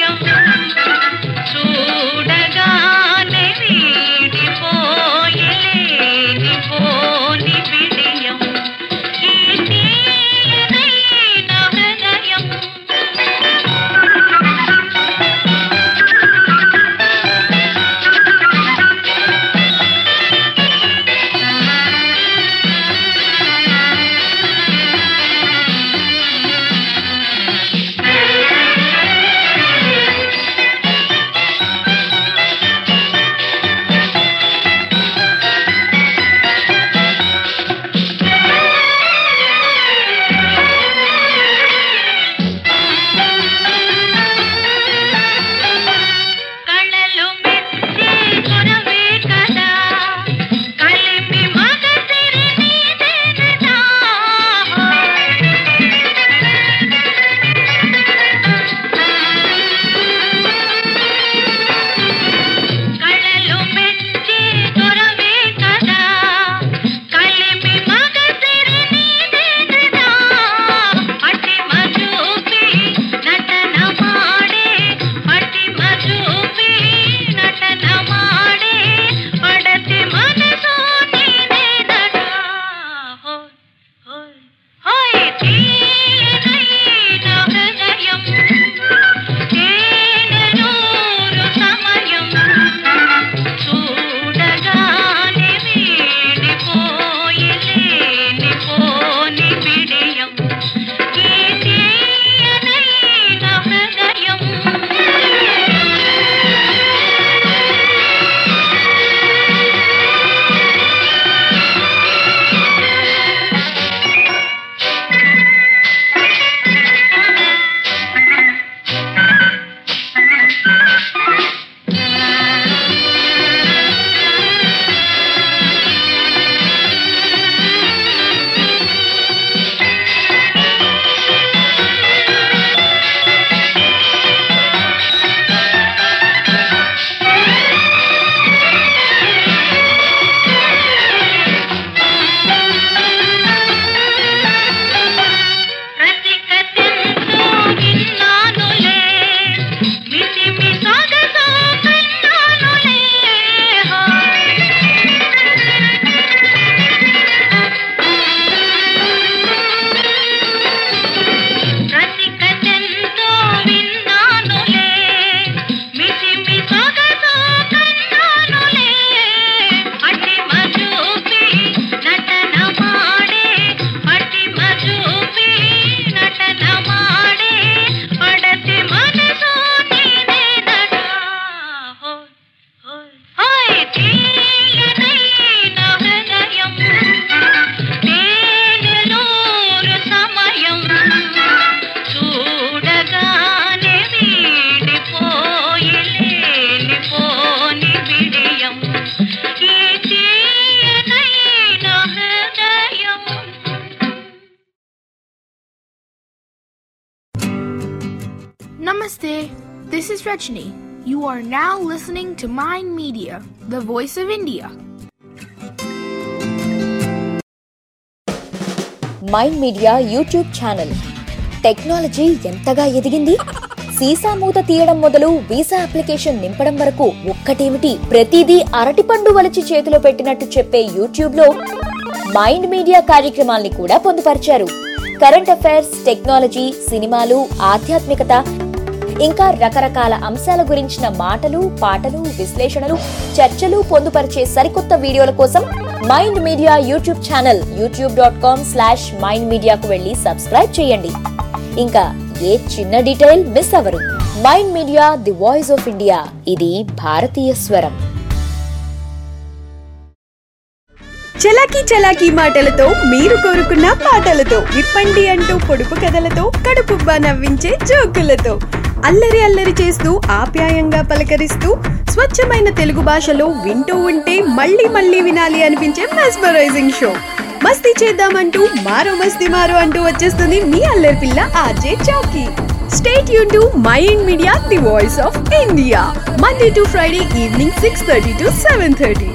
చూడగానే వీడిపోయలే Namaste. This is Rajni. You are now listening to Mind Media, the voice of India. Mind Media YouTube channel technology ఎంతగా ఎదిగింది సీసా మూత తీయడం మొదలు వీసా అప్లికేషన్ నింపడం వరకు ఒక్కటేమిటి ప్రతిదీ అరటిపండు వలిచి చేతిలో పెట్టినట్టు చెప్పే యూట్యూబ్ లో మైండ్ మీడియా కార్యక్రమాల్ని కూడా పొందుపరిచారు కరెంట్ అఫైర్స్ టెక్నాలజీ సినిమాలు ఆధ్యాత్మికత ఇంకా రకరకాల అంశాల గురించిన మాటలు పాటలు విశ్లేషణలు చర్చలు పొందుపరిచే సరికొత్త వీడియోల కోసం Mind Media YouTube channel YouTube dot com slash Mind మీడియాకు వెళ్ళి సబ్స్క్రైబ్ చేయండి ఇంకా ఏ చిన్న డీటెయిల్ మిస్ అవరు Mind Media the voice of India ఇది భారతీయ స్వరం చలాకీ చలాకీ మాటలతో మీరు కోరుకున్న పాటలతో విప్పండి అంటూ పొడుపు కథలతో కడుపుబ్బా నవ్వించే జోకులతో అల్లరి అల్లరి చేస్తూ ఆప్యాయంగా పలకరిస్తూ స్వచ్ఛమైన తెలుగు భాషలో వింటూ ఉంటే మళ్ళీ మళ్ళీ వినాలి అనిపించే మెస్మరైజింగ్ షో మస్తీ చేద్దామంటూ మారో మస్తీ మారో అంటూ వచ్చేస్తుంది మీ అల్లరి పిల్ల ఆర్జే చౌకీ స్టేట్ యూ to Mind Media the voice of India Monday to Friday evening six thirty to seven thirty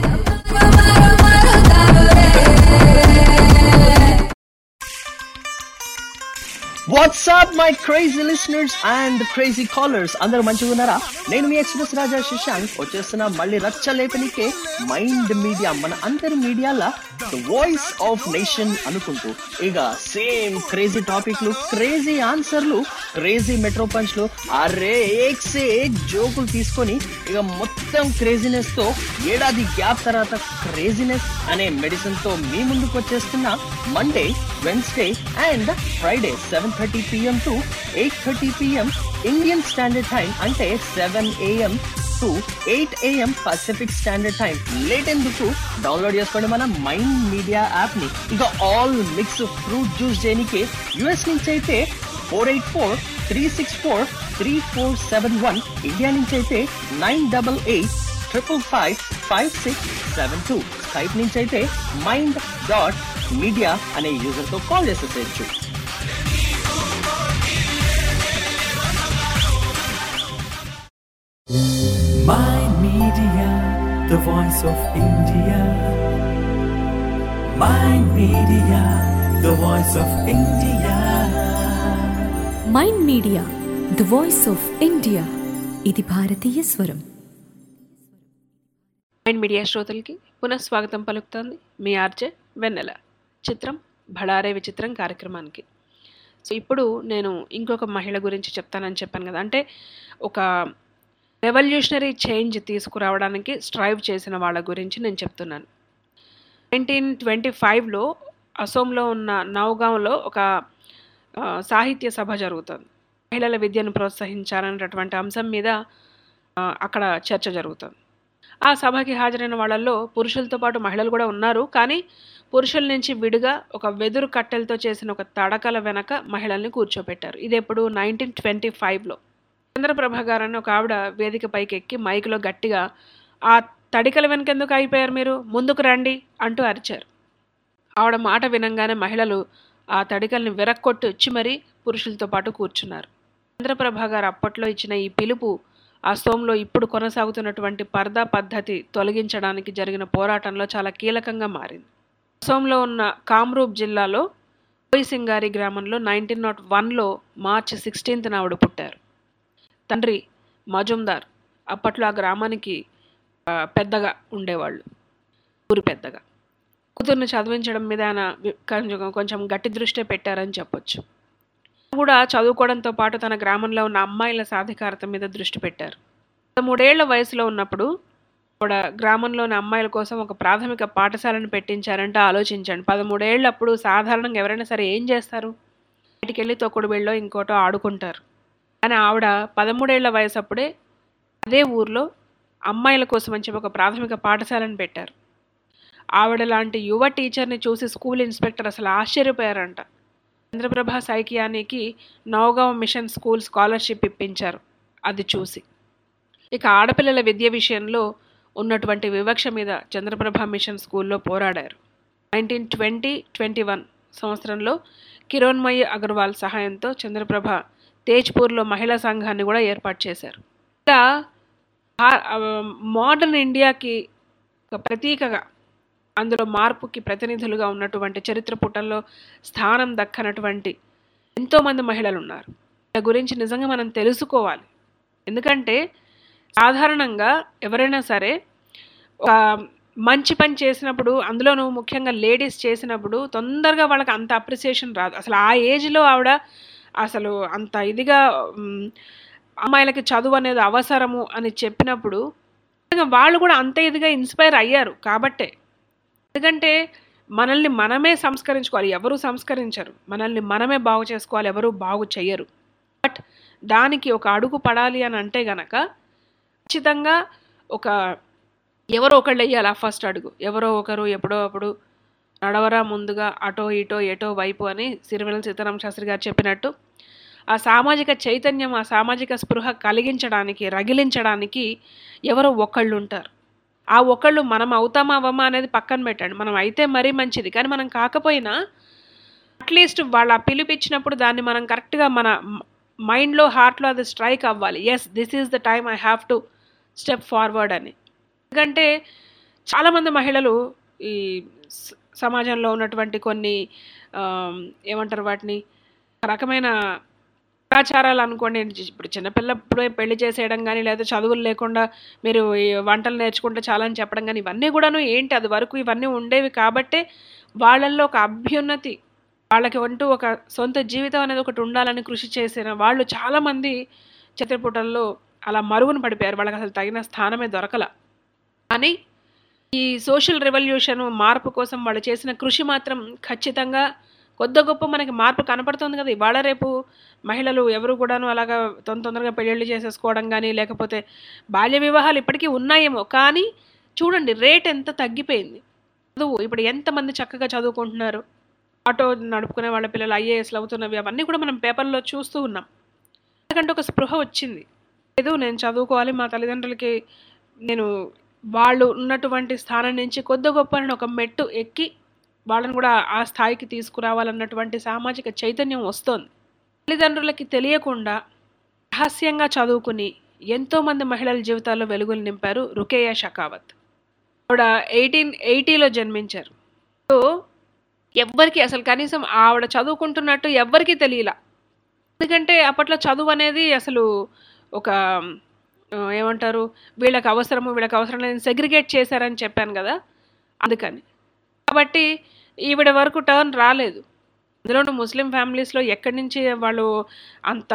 WhatsApp my crazy listeners and crazy callers అందరూ మంచిగా ఉన్నారా నేను మీ ఎక్స్ప్రెస్ రాజా శశాంక్ వచ్చేస్తున్నా మళ్ళీ రచ్చ లేపనికే మైండ్ మీడియా మన అందరి మీడియాల వాయిస్ ఆఫ్ నేషన్ అనుకుంటూ ఇక సేమ్ క్రేజీ టాపిక్లు క్రేజీ ఆన్సర్లు క్రేజీ మెట్రో పంచ్లు అరే ఏక్ సే ఏక్ జోకులు తీసుకొని ఇక మొత్తం క్రేజీనెస్ తో ఏడాది గ్యాప్ తర్వాత క్రేజీనెస్ అనే మెడిసిన్ తో మీ ముందుకు వచ్చేస్తున్న Monday Wednesday and Friday seven thirty PM to eight thirty PM Indian Standard Time అంటే seven AM to eight AM Pacific Standard Time late ఎందుకు డౌన్లోడ్ చేసుకోండి మన మైండ్ మీడియా యాప్ ని ఇక ఆల్ మిక్స్ ఫ్రూట్ జ్యూస్ చేయడానికి యుఎస్ నుంచి అయితే four eight four three six four three four seven one India నుంచి అయితే nine double eight triple five five six seven two Skype నుంచి అయితే మైండ్ డాట్ మీడియా అనే యూజర్ తో కాల్ చేసేసేయచ్చు Mind Media, the voice of India. Mind Media, the voice of India. Mind Media the voice of India ఇది భారతీయ స్వరం మైండ్ మీడియా శ్రోతలకి పునఃస్వాగతం పలుకుతోంది మీ ఆర్జే వెన్నెల చిత్రం భడారే విచిత్రం కార్యక్రమానికి సో ఇప్పుడు నేను ఇంకొక మహిళ గురించి చెప్తానని చెప్పాను కదా అంటే ఒక రెవల్యూషనరీ చేంజ్ తీసుకురావడానికి స్ట్రైవ్ చేసిన వాళ్ళ గురించి నేను చెప్తున్నాను నైన్టీన్ ట్వంటీ ఫైవ్లో అసోంలో ఉన్న నౌగాంలో ఒక ఆ, సాహిత్య సభ జరుగుతుంది మహిళల విద్యను ప్రోత్సహించాలనేటటువంటి అంశం మీద ఆ, అక్కడ చర్చ జరుగుతుంది ఆ సభకి హాజరైన వాళ్ళల్లో పురుషులతో పాటు మహిళలు కూడా ఉన్నారు కానీ పురుషుల నుంచి విడిగా ఒక వెదురు కట్టెలతో చేసిన ఒక తడకల వెనక మహిళల్ని కూర్చోబెట్టారు ఇది ఎప్పుడు నైన్టీన్ ట్వంటీ ఫైవ్లో చంద్రప్రభ గారు అని ఒక ఆవిడ వేదిక పైకి ఎక్కి మైక్లో గట్టిగా ఆ తడికల వెనక ఎందుకు అయిపోయారు మీరు ముందుకు రండి అంటూ అరిచారు ఆవిడ మాట వినంగానే మహిళలు ఆ తడికల్ని విరక్కొట్టి వచ్చి మరీ పురుషులతో పాటు కూర్చున్నారు చంద్రప్రభ గారు అప్పట్లో ఇచ్చిన ఈ పిలుపు అసోంలో ఇప్పుడు కొనసాగుతున్నటువంటి పర్దా పద్ధతి తొలగించడానికి జరిగిన పోరాటంలో చాలా కీలకంగా మారింది అసోంలో ఉన్న కామ్రూప్ జిల్లాలో సింగారి గ్రామంలో నైన్టీన్ నాట్ వన్లో మార్చి సిక్స్టీన్త్న ఆవిడ పుట్టారు తండ్రి మజుందార్ అప్పట్లో ఆ గ్రామానికి ఆ, పెద్దగా ఉండేవాళ్ళు ఊరి పెద్దగా కూతుర్ని చదివించడం మీద ఆయన వి- కొంచెం కొంచెం గట్టి దృష్టి పెట్టారని చెప్పొచ్చు కూడా చదువుకోవడంతో పాటు తన గ్రామంలో ఉన్న అమ్మాయిల సాధికారత మీద దృష్టి పెట్టారు పదమూడేళ్ల వయసులో ఉన్నప్పుడు ఆవిడ గ్రామంలోని అమ్మాయిల కోసం ఒక ప్రాథమిక పాఠశాలను పెట్టించారంటే ఆలోచించండి పదమూడేళ్ళప్పుడు సాధారణంగా ఎవరైనా సరే ఏం చేస్తారు బయటికి వెళ్ళి తొక్కుడు బిళ్ళో ఇంకోటో ఆడుకుంటారు కానీ ఆవిడ పదమూడేళ్ల వయసు అప్పుడే అదే ఊర్లో అమ్మాయిల కోసం అని చెప్పి ఒక ప్రాథమిక పాఠశాలను పెట్టారు ఆవిడ లాంటి యువ టీచర్ని చూసి స్కూల్ ఇన్స్పెక్టర్ అసలు ఆశ్చర్యపోయారంట చంద్రప్రభ సైకియానికి నవగావ్ మిషన్ స్కూల్ స్కాలర్షిప్ ఇప్పించారు అది చూసి ఇక ఆడపిల్లల విద్య విషయంలో ఉన్నటువంటి వివక్ష మీద చంద్రప్రభ మిషన్ స్కూల్లో పోరాడారు నైన్టీన్ ట్వంటీ ట్వంటీ వన్ సంవత్సరంలో కిరోన్మయి అగర్వాల్ సహాయంతో చంద్రప్రభ తేజ్పూర్లో మహిళా సంఘాన్ని కూడా ఏర్పాటు చేశారు ఇలా మోడర్న్ ఇండియాకి ఒక ప్రతీకగా అందులో మార్పుకి ప్రతినిధులుగా ఉన్నటువంటి చరిత్ర పుటల్లో స్థానం దక్కనటువంటి ఎంతోమంది మహిళలు ఉన్నారు వీళ్ళ గురించి నిజంగా మనం తెలుసుకోవాలి ఎందుకంటే సాధారణంగా ఎవరైనా సరే ఒక మంచి పని చేసినప్పుడు అందులోనూ ముఖ్యంగా లేడీస్ చేసినప్పుడు తొందరగా వాళ్ళకి అంత అప్రిసియేషన్ రాదు అసలు ఆ ఏజ్లో ఆవిడ అసలు అంత ఇదిగా మ్, అమ్మాయిలకి చదువు అనేది అవసరము అని చెప్పినప్పుడు నిజంగా వాళ్ళు కూడా అంత ఇదిగా ఇన్స్పైర్ అయ్యారు కాబట్టే ఎందుకంటే మనల్ని మనమే సంస్కరించుకోవాలి ఎవరు సంస్కరించరు మనల్ని మనమే బాగు చేసుకోవాలి ఎవరు బాగు చెయ్యరు బట్ దానికి ఒక అడుగు పడాలి అని అంటే గనక ఖచ్చితంగా ఒక ఎవరో ఒకళ్ళు వెయ్యాలి ఆ ఫస్ట్ అడుగు ఎవరో ఒకరు ఎప్పుడో అప్పుడు నడవరా ముందుగా అటో ఇటో ఎటో వైపు అని సిరివెల సీతారామ శాస్త్రి గారు చెప్పినట్టు ఆ సామాజిక చైతన్యం ఆ సామాజిక స్పృహ కలిగించడానికి రగిలించడానికి ఎవరో ఒకళ్ళు ఉంటారు ఆ ఒకళ్ళు మనం అవుతామా అవ్వమా అనేది పక్కన పెట్టండి మనం అయితే మరీ మంచిది కానీ మనం కాకపోయినా అట్లీస్ట్ వాళ్ళ పిలిపిచ్చినప్పుడు దాన్ని మనం కరెక్ట్గా మన మైండ్లో హార్ట్లో అది స్ట్రైక్ అవ్వాలి yes this is the time I have to step forward అని ఎందుకంటే చాలామంది మహిళలు ఈ స- సమాజంలో ఉన్నటువంటి కొన్ని ఆమ్, ఏమంటారు వాటిని ఒక రకమైన ఆచారాలు అనుకోండి ఇప్పుడు చిన్నపిల్లప్పుడే పెళ్లి చేసేయడం కానీ లేదా చదువులు లేకుండా మీరు ఈ వంటలు నేర్చుకుంటే చాలా అని చెప్పడం కానీ ఇవన్నీ కూడాను ఏంటి అది వరకు ఇవన్నీ ఉండేవి కాబట్టే వాళ్ళల్లో ఒక అభ్యున్నతి వాళ్ళకి అంటూ ఒక సొంత జీవితం అనేది ఒకటి ఉండాలని కృషి చేసిన వాళ్ళు చాలామంది చిత్రపుటల్లో అలా మరుగున పడిపోయారు వాళ్ళకి అసలు తగిన స్థానమే దొరకల కానీ ఈ సోషల్ రెవల్యూషన్ మార్పు కోసం వాళ్ళు చేసిన కృషి మాత్రం ఖచ్చితంగా కొద్ది గొప్ప మనకి మార్పు కనపడుతుంది కదా ఇవాళ రేపు మహిళలు ఎవరు కూడాను అలాగా తొందర తొందరగా పెళ్ళిళ్ళు చేసేసుకోవడం కానీ లేకపోతే బాల్య వివాహాలు ఇప్పటికీ ఉన్నాయేమో కానీ చూడండి రేట్ ఎంత తగ్గిపోయింది చదువు ఇప్పుడు ఎంతమంది చక్కగా చదువుకుంటున్నారు ఆటో నడుపుకునే వాళ్ళ పిల్లలు ఐఏఎస్లు అవుతున్నవి అవన్నీ కూడా మనం పేపర్లో చూస్తూ ఉన్నాం ఎందుకంటే ఒక స్పృహ వచ్చింది లేదు నేను చదువుకోవాలి మా తల్లిదండ్రులకి నేను వాళ్ళు ఉన్నటువంటి స్థానం నుంచి కొద్ది గొప్ప అని ఒక మెట్టు ఎక్కి వాళ్ళని కూడా ఆ స్థాయికి తీసుకురావాలన్నటువంటి సామాజిక చైతన్యం వస్తోంది తల్లిదండ్రులకి తెలియకుండా రహస్యంగా చదువుకుని ఎంతోమంది మహిళల జీవితాల్లో వెలుగులు నింపారు రుకేయా షకావత్ ఆవిడ ఎయిటీన్ ఎయిటీలో జన్మించారు సో ఎవ్వరికి అసలు కనీసం ఆవిడ చదువుకుంటున్నట్టు ఎవ్వరికీ తెలియలా ఎందుకంటే అప్పట్లో చదువు అనేది అసలు ఒక ఆ, ఏమంటారు వీళ్ళకి అవసరము వీళ్ళకి అవసరం లేదని సెగ్రిగేట్ చేశారని చెప్పాను కదా అందుకని కాబట్టి ఈవిడ వరకు టర్న్ రాలేదు అందులోనూ ముస్లిం ఫ్యామిలీస్లో ఎక్కడి నుంచి వాళ్ళు అంత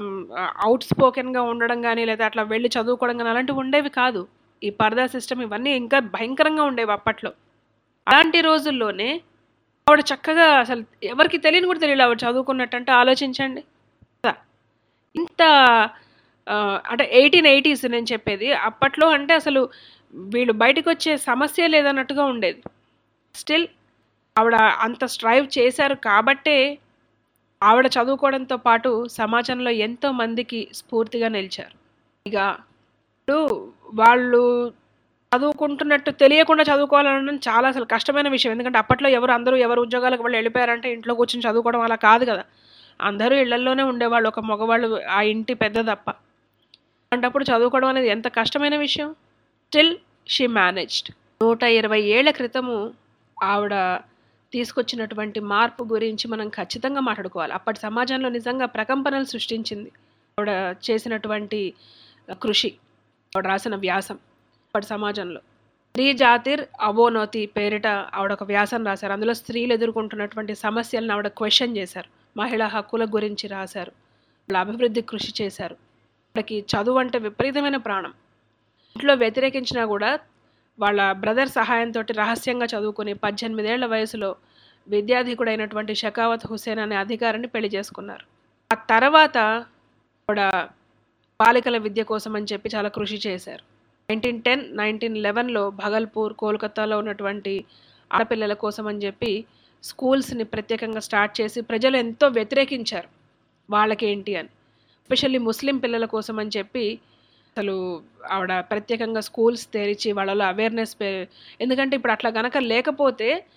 అవుట్ స్పోకెన్గా ఉండడం కానీ లేదా అట్లా వెళ్ళి చదువుకోవడం కానీ అలాంటివి ఉండేవి కాదు ఈ పరదా సిస్టమ్ ఇవన్నీ ఇంకా భయంకరంగా ఉండేవి అప్పట్లో అలాంటి రోజుల్లోనే ఆవిడ చక్కగా అసలు ఎవరికి తెలియని కూడా తెలియదు ఆవిడ చదువుకున్నట్టు అంటే ఆలోచించండి కదా ఇంత ఆ, అంటే ఎయిటీన్ ఎయిటీస్ నేను చెప్పేది అప్పట్లో అంటే అసలు వీళ్ళు బయటకు వచ్చే సమస్య లేదన్నట్టుగా ఉండేది స్టిల్ ఆవిడ అంత స్ట్రైవ్ చేశారు కాబట్టే ఆవిడ చదువుకోవడంతో పాటు సమాజంలో ఎంతో మందికి స్ఫూర్తిగా నిలిచారు ఇక ఇప్పుడు వాళ్ళు చదువుకుంటున్నట్టు తెలియకుండా చదువుకోవాలనడం చాలా అసలు కష్టమైన విషయం ఎందుకంటే అప్పట్లో ఎవరు అందరూ ఎవరు ఉద్యోగాలకు వాళ్ళు వెళ్ళిపోయారంటే ఇంట్లో కూర్చొని చదువుకోవడం అలా కాదు కదా అందరూ ఇళ్లలోనే ఉండేవాళ్ళు ఒక మగవాళ్ళు ఆ ఇంటి పెద్ద తప్ప అలాంటప్పుడు చదువుకోవడం అనేది ఎంత కష్టమైన విషయం స్టిల్ షీ మేనేజ్డ్ నూట ఇరవై ఏళ్ల క్రితము ఆవిడ తీసుకొచ్చినటువంటి మార్పు గురించి మనం ఖచ్చితంగా మాట్లాడుకోవాలి అప్పటి సమాజంలో నిజంగా ప్రకంపనలు సృష్టించింది ఆవిడ చేసినటువంటి కృషి ఆవిడ రాసిన వ్యాసం అప్పటి సమాజంలో స్త్రీ జాతిర్ అవోనోతి పేరిట ఆవిడ ఒక వ్యాసం రాశారు అందులో స్త్రీలు ఎదుర్కొంటున్నటువంటి సమస్యలను ఆవిడ క్వశ్చన్ చేశారు మహిళా హక్కుల గురించి రాశారు వాళ్ళ అభివృద్ధి కృషి చేశారు ఆవిడకి చదువు అంటే విపరీతమైన ప్రాణం ఇంట్లో వ్యతిరేకించినా కూడా వాళ్ళ బ్రదర్ సహాయంతో రహస్యంగా చదువుకుని పద్దెనిమిదేళ్ల వయసులో విద్యాధికుడైనటువంటి షకావత్ హుసేన్ అనే అధికారిని పెళ్లి చేసుకున్నారు ఆ తర్వాత ఆవిడ బాలికల విద్య కోసం అని చెప్పి చాలా కృషి చేశారు నైన్టీన్ టెన్ నైన్టీన్ లెవెన్లో భగల్పూర్ కోల్కతాలో ఉన్నటువంటి ఆడపిల్లల కోసం అని చెప్పి స్కూల్స్ని ప్రత్యేకంగా స్టార్ట్ చేసి ప్రజలు ఎంతో వ్యతిరేకించారు వాళ్ళకేంటి అని ఎస్పెషల్లీ ముస్లిం పిల్లల కోసం అని చెప్పి అసలు ఆవిడ ప్రత్యేకంగా స్కూల్స్ తెరిచి వాళ్ళలో అవేర్నెస్ ఎందుకంటే ఇప్పుడు అట్లా గనక లేకపోతే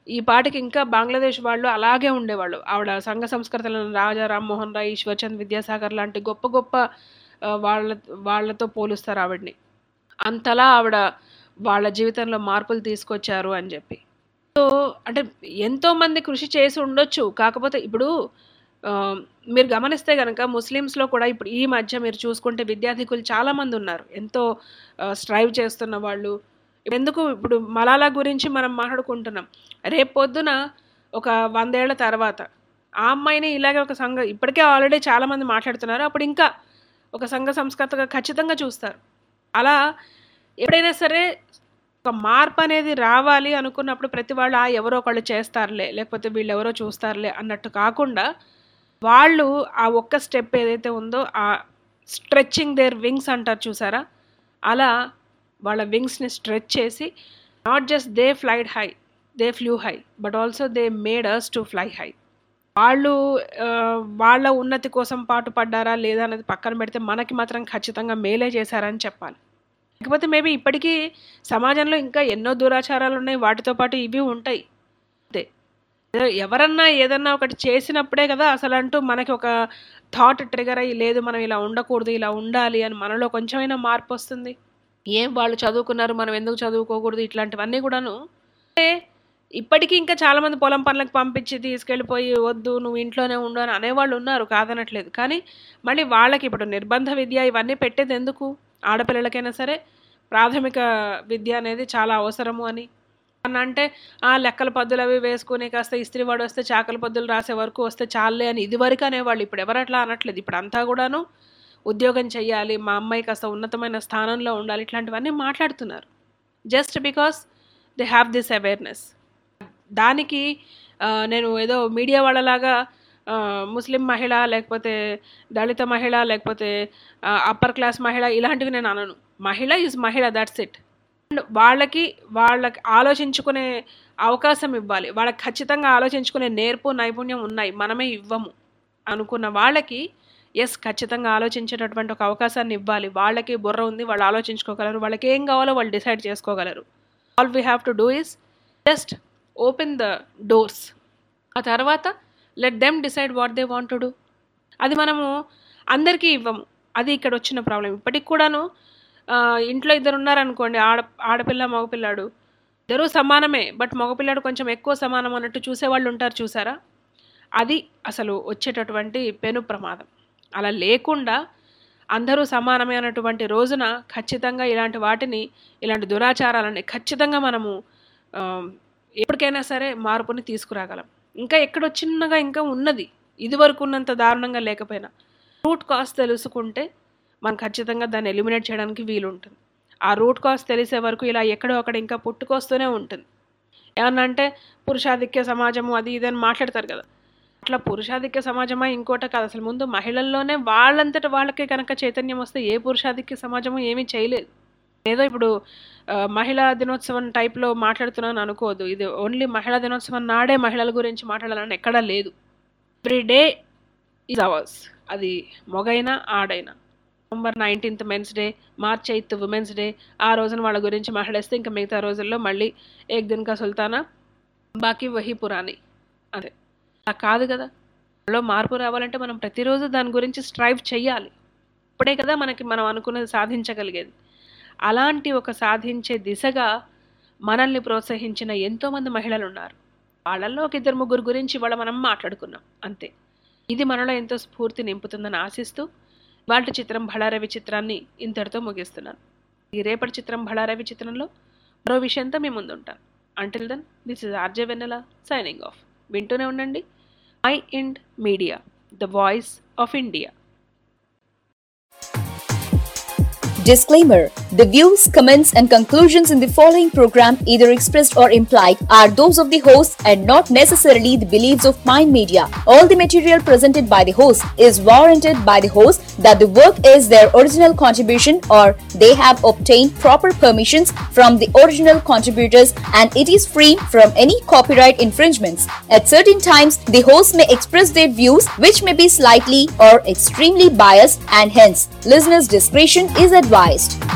ఈ పాటికి ఇంకా బంగ్లాదేశ్ వాళ్ళు అలాగే ఉండేవాళ్ళు ఆవిడ సంఘ సంస్కృతులను రాజా రామ్మోహన్ రాయ్ ఈశ్వర్చంద్ విద్యాసాగర్ లాంటి గొప్ప గొప్ప ఆ, వాళ్ళ వాళ్ళతో పోలుస్తారు ఆవిడ్ని అంతలా ఆవిడ వాళ్ళ జీవితంలో మార్పులు తీసుకొచ్చారు అని చెప్పి సో అంటే ఎంతోమంది కృషి చేసి ఉండొచ్చు కాకపోతే ఇప్పుడు ఆ, మీరు గమనిస్తే కనుక ముస్లిమ్స్లో కూడా ఇప్పుడు ఈ మధ్య మీరు చూసుకుంటే విద్యార్థికులు చాలామంది ఉన్నారు ఎంతో స్ట్రైవ్ చేస్తున్న వాళ్ళు ఎందుకు ఇప్పుడు మలాలా గురించి మనం మాట్లాడుకుంటున్నాం రేపు పొద్దున ఒక వందేళ్ల తర్వాత ఆ అమ్మాయిని ఇలాగే ఒక సంఘ ఇప్పటికే ఆల్రెడీ చాలామంది మాట్లాడుతున్నారు అప్పుడు ఇంకా ఒక సంఘ సంస్కృతగా ఖచ్చితంగా చూస్తారు అలా ఎప్పుడైనా సరే ఒక మార్పు అనేది రావాలి అనుకున్నప్పుడు ప్రతి వాళ్ళు ఆ ఎవరో ఒకళ్ళు చేస్తారులే లేకపోతే వీళ్ళు ఎవరో చూస్తారులే అన్నట్టు కాకుండా వాళ్ళు ఆ ఒక్క స్టెప్ ఏదైతే ఉందో ఆ స్ట్రెచ్చింగ్ దేర్ వింగ్స్ అంటారు చూసారా అలా వాళ్ళ వింగ్స్ని స్ట్రెచ్ చేసి not just they flied high they flew high but also they made us to fly high వాళ్ళు ఆ, వాళ్ళ ఉన్నతి కోసం పాటు పడ్డారా లేదా అనేది పక్కన పెడితే మనకి మాత్రం ఖచ్చితంగా మేలే చేశారని చెప్పాలి లేకపోతే మేబీ ఇప్పటికీ సమాజంలో ఇంకా ఎన్నో దురాచారాలు ఉన్నాయి వాటితో పాటు ఇవి ఉంటాయి అంతే ఏదో ఎవరన్నా ఏదన్నా ఒకటి చేసినప్పుడే కదా అసలు అంటూ మనకి ఒక థాట్ ట్రిగర్ అయ్యి లేదు మనం ఇలా ఉండకూడదు ఇలా ఉండాలి అని మనలో కొంచెమైనా మార్పు వస్తుంది ఏం వాళ్ళు చదువుకున్నారు మనం ఎందుకు చదువుకోకూడదు ఇట్లాంటివన్నీ కూడాను అంటే ఇప్పటికీ ఇంకా చాలామంది పొలం పనులకు పంపించి తీసుకెళ్ళిపోయి వద్దు నువ్వు ఇంట్లోనే ఉండు అని అనేవాళ్ళు ఉన్నారు కాదనట్లేదు కానీ మళ్ళీ వాళ్ళకి ఇప్పుడు నిర్బంధ విద్య ఇవన్నీ పెట్టేది ఎందుకు ఆడపిల్లలకైనా సరే ప్రాథమిక విద్య అనేది చాలా అవసరము అని అని అంటే ఆ లెక్కల పద్దులు అవి వేసుకుని కాస్త ఇస్త్రీ వాడు వస్తే చాకల పద్దులు రాసే వరకు వస్తే చాలే అని ఇదివరకు అనేవాళ్ళు ఇప్పుడు ఎవరు అట్లా అనట్లేదు ఇప్పుడు అంతా కూడాను ఉద్యోగం చెయ్యాలి మా అమ్మాయి కాస్త ఉన్నతమైన స్థానంలో ఉండాలి ఇట్లాంటివన్నీ మాట్లాడుతున్నారు just because they have this awareness దానికి ఆ, నేను ఏదో మీడియా వాళ్ళలాగా ఆ, ముస్లిం మహిళ లేకపోతే దళిత మహిళ లేకపోతే అప్పర్ క్లాస్ మహిళ ఇలాంటివి నేను అనను మహిళ ఈజ్ మహిళ దట్స్ ఇట్ అండ్ వాళ్ళకి వాళ్ళకి ఆలోచించుకునే అవకాశం ఇవ్వాలి వాళ్ళకి ఖచ్చితంగా ఆలోచించుకునే నేర్పు నైపుణ్యం ఉన్నాయి మనమే ఇవ్వము అనుకున్న వాళ్ళకి ఎస్ ఖచ్చితంగా ఆలోచించేటటువంటి ఒక అవకాశాన్ని ఇవ్వాలి వాళ్ళకి బుర్ర ఉంది వాళ్ళు ఆలోచించుకోగలరు వాళ్ళకి ఏం కావాలో వాళ్ళు డిసైడ్ చేసుకోగలరు all we have to do is just open the doors ఆ తర్వాత let them decide what they want to do అది మనము అందరికీ ఇవ్వము అది ఇక్కడ వచ్చిన ప్రాబ్లం ఇప్పటికి కూడాను ఆ, ఇంట్లో ఇద్దరు ఉన్నారనుకోండి ఆడ ఆడపిల్ల మగపిల్లాడు ఇద్దరూ సమానమే బట్ మగపిల్లాడు కొంచెం ఎక్కువ సమానం అన్నట్టు చూసేవాళ్ళు ఉంటారు చూసారా అది అసలు వచ్చేటటువంటి పెను ప్రమాదం అలా లేకుండా అందరూ సమానమే అన్నటువంటి రోజున ఖచ్చితంగా ఇలాంటి వాటిని ఇలాంటి దురాచారాలని ఖచ్చితంగా మనము ఆ, ఎప్పటికైనా సరే మార్పుని తీసుకురాగలం ఇంకా ఎక్కడో చిన్నగా ఇంకా ఉన్నది ఇదివరకు ఉన్నంత దారుణంగా లేకపోయినా రూట్ కాస్ట్ తెలుసుకుంటే మనం ఖచ్చితంగా దాన్ని ఎలిమినేట్ చేయడానికి వీలుంటుంది ఆ రూట్ కాస్ట్ తెలిసే వరకు ఇలా ఎక్కడో అక్కడ ఇంకా పుట్టుకొస్తూనే ఉంటుంది ఏమన్నా అంటే పురుషాధిక్య సమాజము అది ఇది అని మాట్లాడతారు కదా అట్లా పురుషాధిక్య సమాజమా ఇంకోట కాదు అసలు ముందు మహిళల్లోనే వాళ్ళంతట వాళ్ళకే కనుక చైతన్యం వస్తే ఏ పురుషాధిక్య సమాజము ఏమీ చేయలేదు ఏదో ఇప్పుడు ఆ, మహిళా దినోత్సవం టైప్లో మాట్లాడుతున్నాను అనుకోవద్దు ఇది ఓన్లీ మహిళా దినోత్సవం నాడే మహిళల గురించి మాట్లాడాలని ఎక్కడా లేదు ఎవ్రీ డే ఈజ్ అవర్స్ అది మొగైనా ఆడైనా November nineteenth men's day March eighth women's day ఆ రోజున వాళ్ళ గురించి మాట్లాడేస్తే ఇంకా మిగతా రోజుల్లో మళ్ళీ ఏక్ దిన్ కా సుల్తానా బాకీ వహీ పురాణి అదే అలా కాదు కదా లో మార్పు రావాలంటే మనం ప్రతిరోజు దాని గురించి స్ట్రైవ్ చేయాలి ఇప్పుడే కదా మనకి మనం అనుకున్నది సాధించగలిగేది అలాంటి ఒక సాధించే దిశగా మనల్ని ప్రోత్సహించిన ఎంతోమంది మహిళలు ఉన్నారు వాళ్ళల్లో ఒక ఇద్దరు ముగ్గురు గురించి ఇవాళ మనం మాట్లాడుకున్నాం అంతే ఇది మనలో ఎంతో స్ఫూర్తి నింపుతుందని ఆశిస్తూ వాళ్ళ చిత్రం భళారవి చిత్రాన్ని ఇంతటితో ముగిస్తున్నాను ఈ రేపటి చిత్రం భళారవి చిత్రంలో మరో విషయంతో మీ ముందు ఉంటాను until then this is RJ Vennela signing off వింటూనే ఉండండి Mind Media the voice of India Disclaimer The views, comments, and conclusions in the following program, either expressed or implied, are those of the host and not necessarily the beliefs of Mind Media. All the material presented by the host is warranted by the host that the work is their original contribution or they have obtained proper permissions from the original contributors and it is free from any copyright infringements. At certain times, the host may express their views which may be slightly or extremely biased and hence listeners' discretion is advised.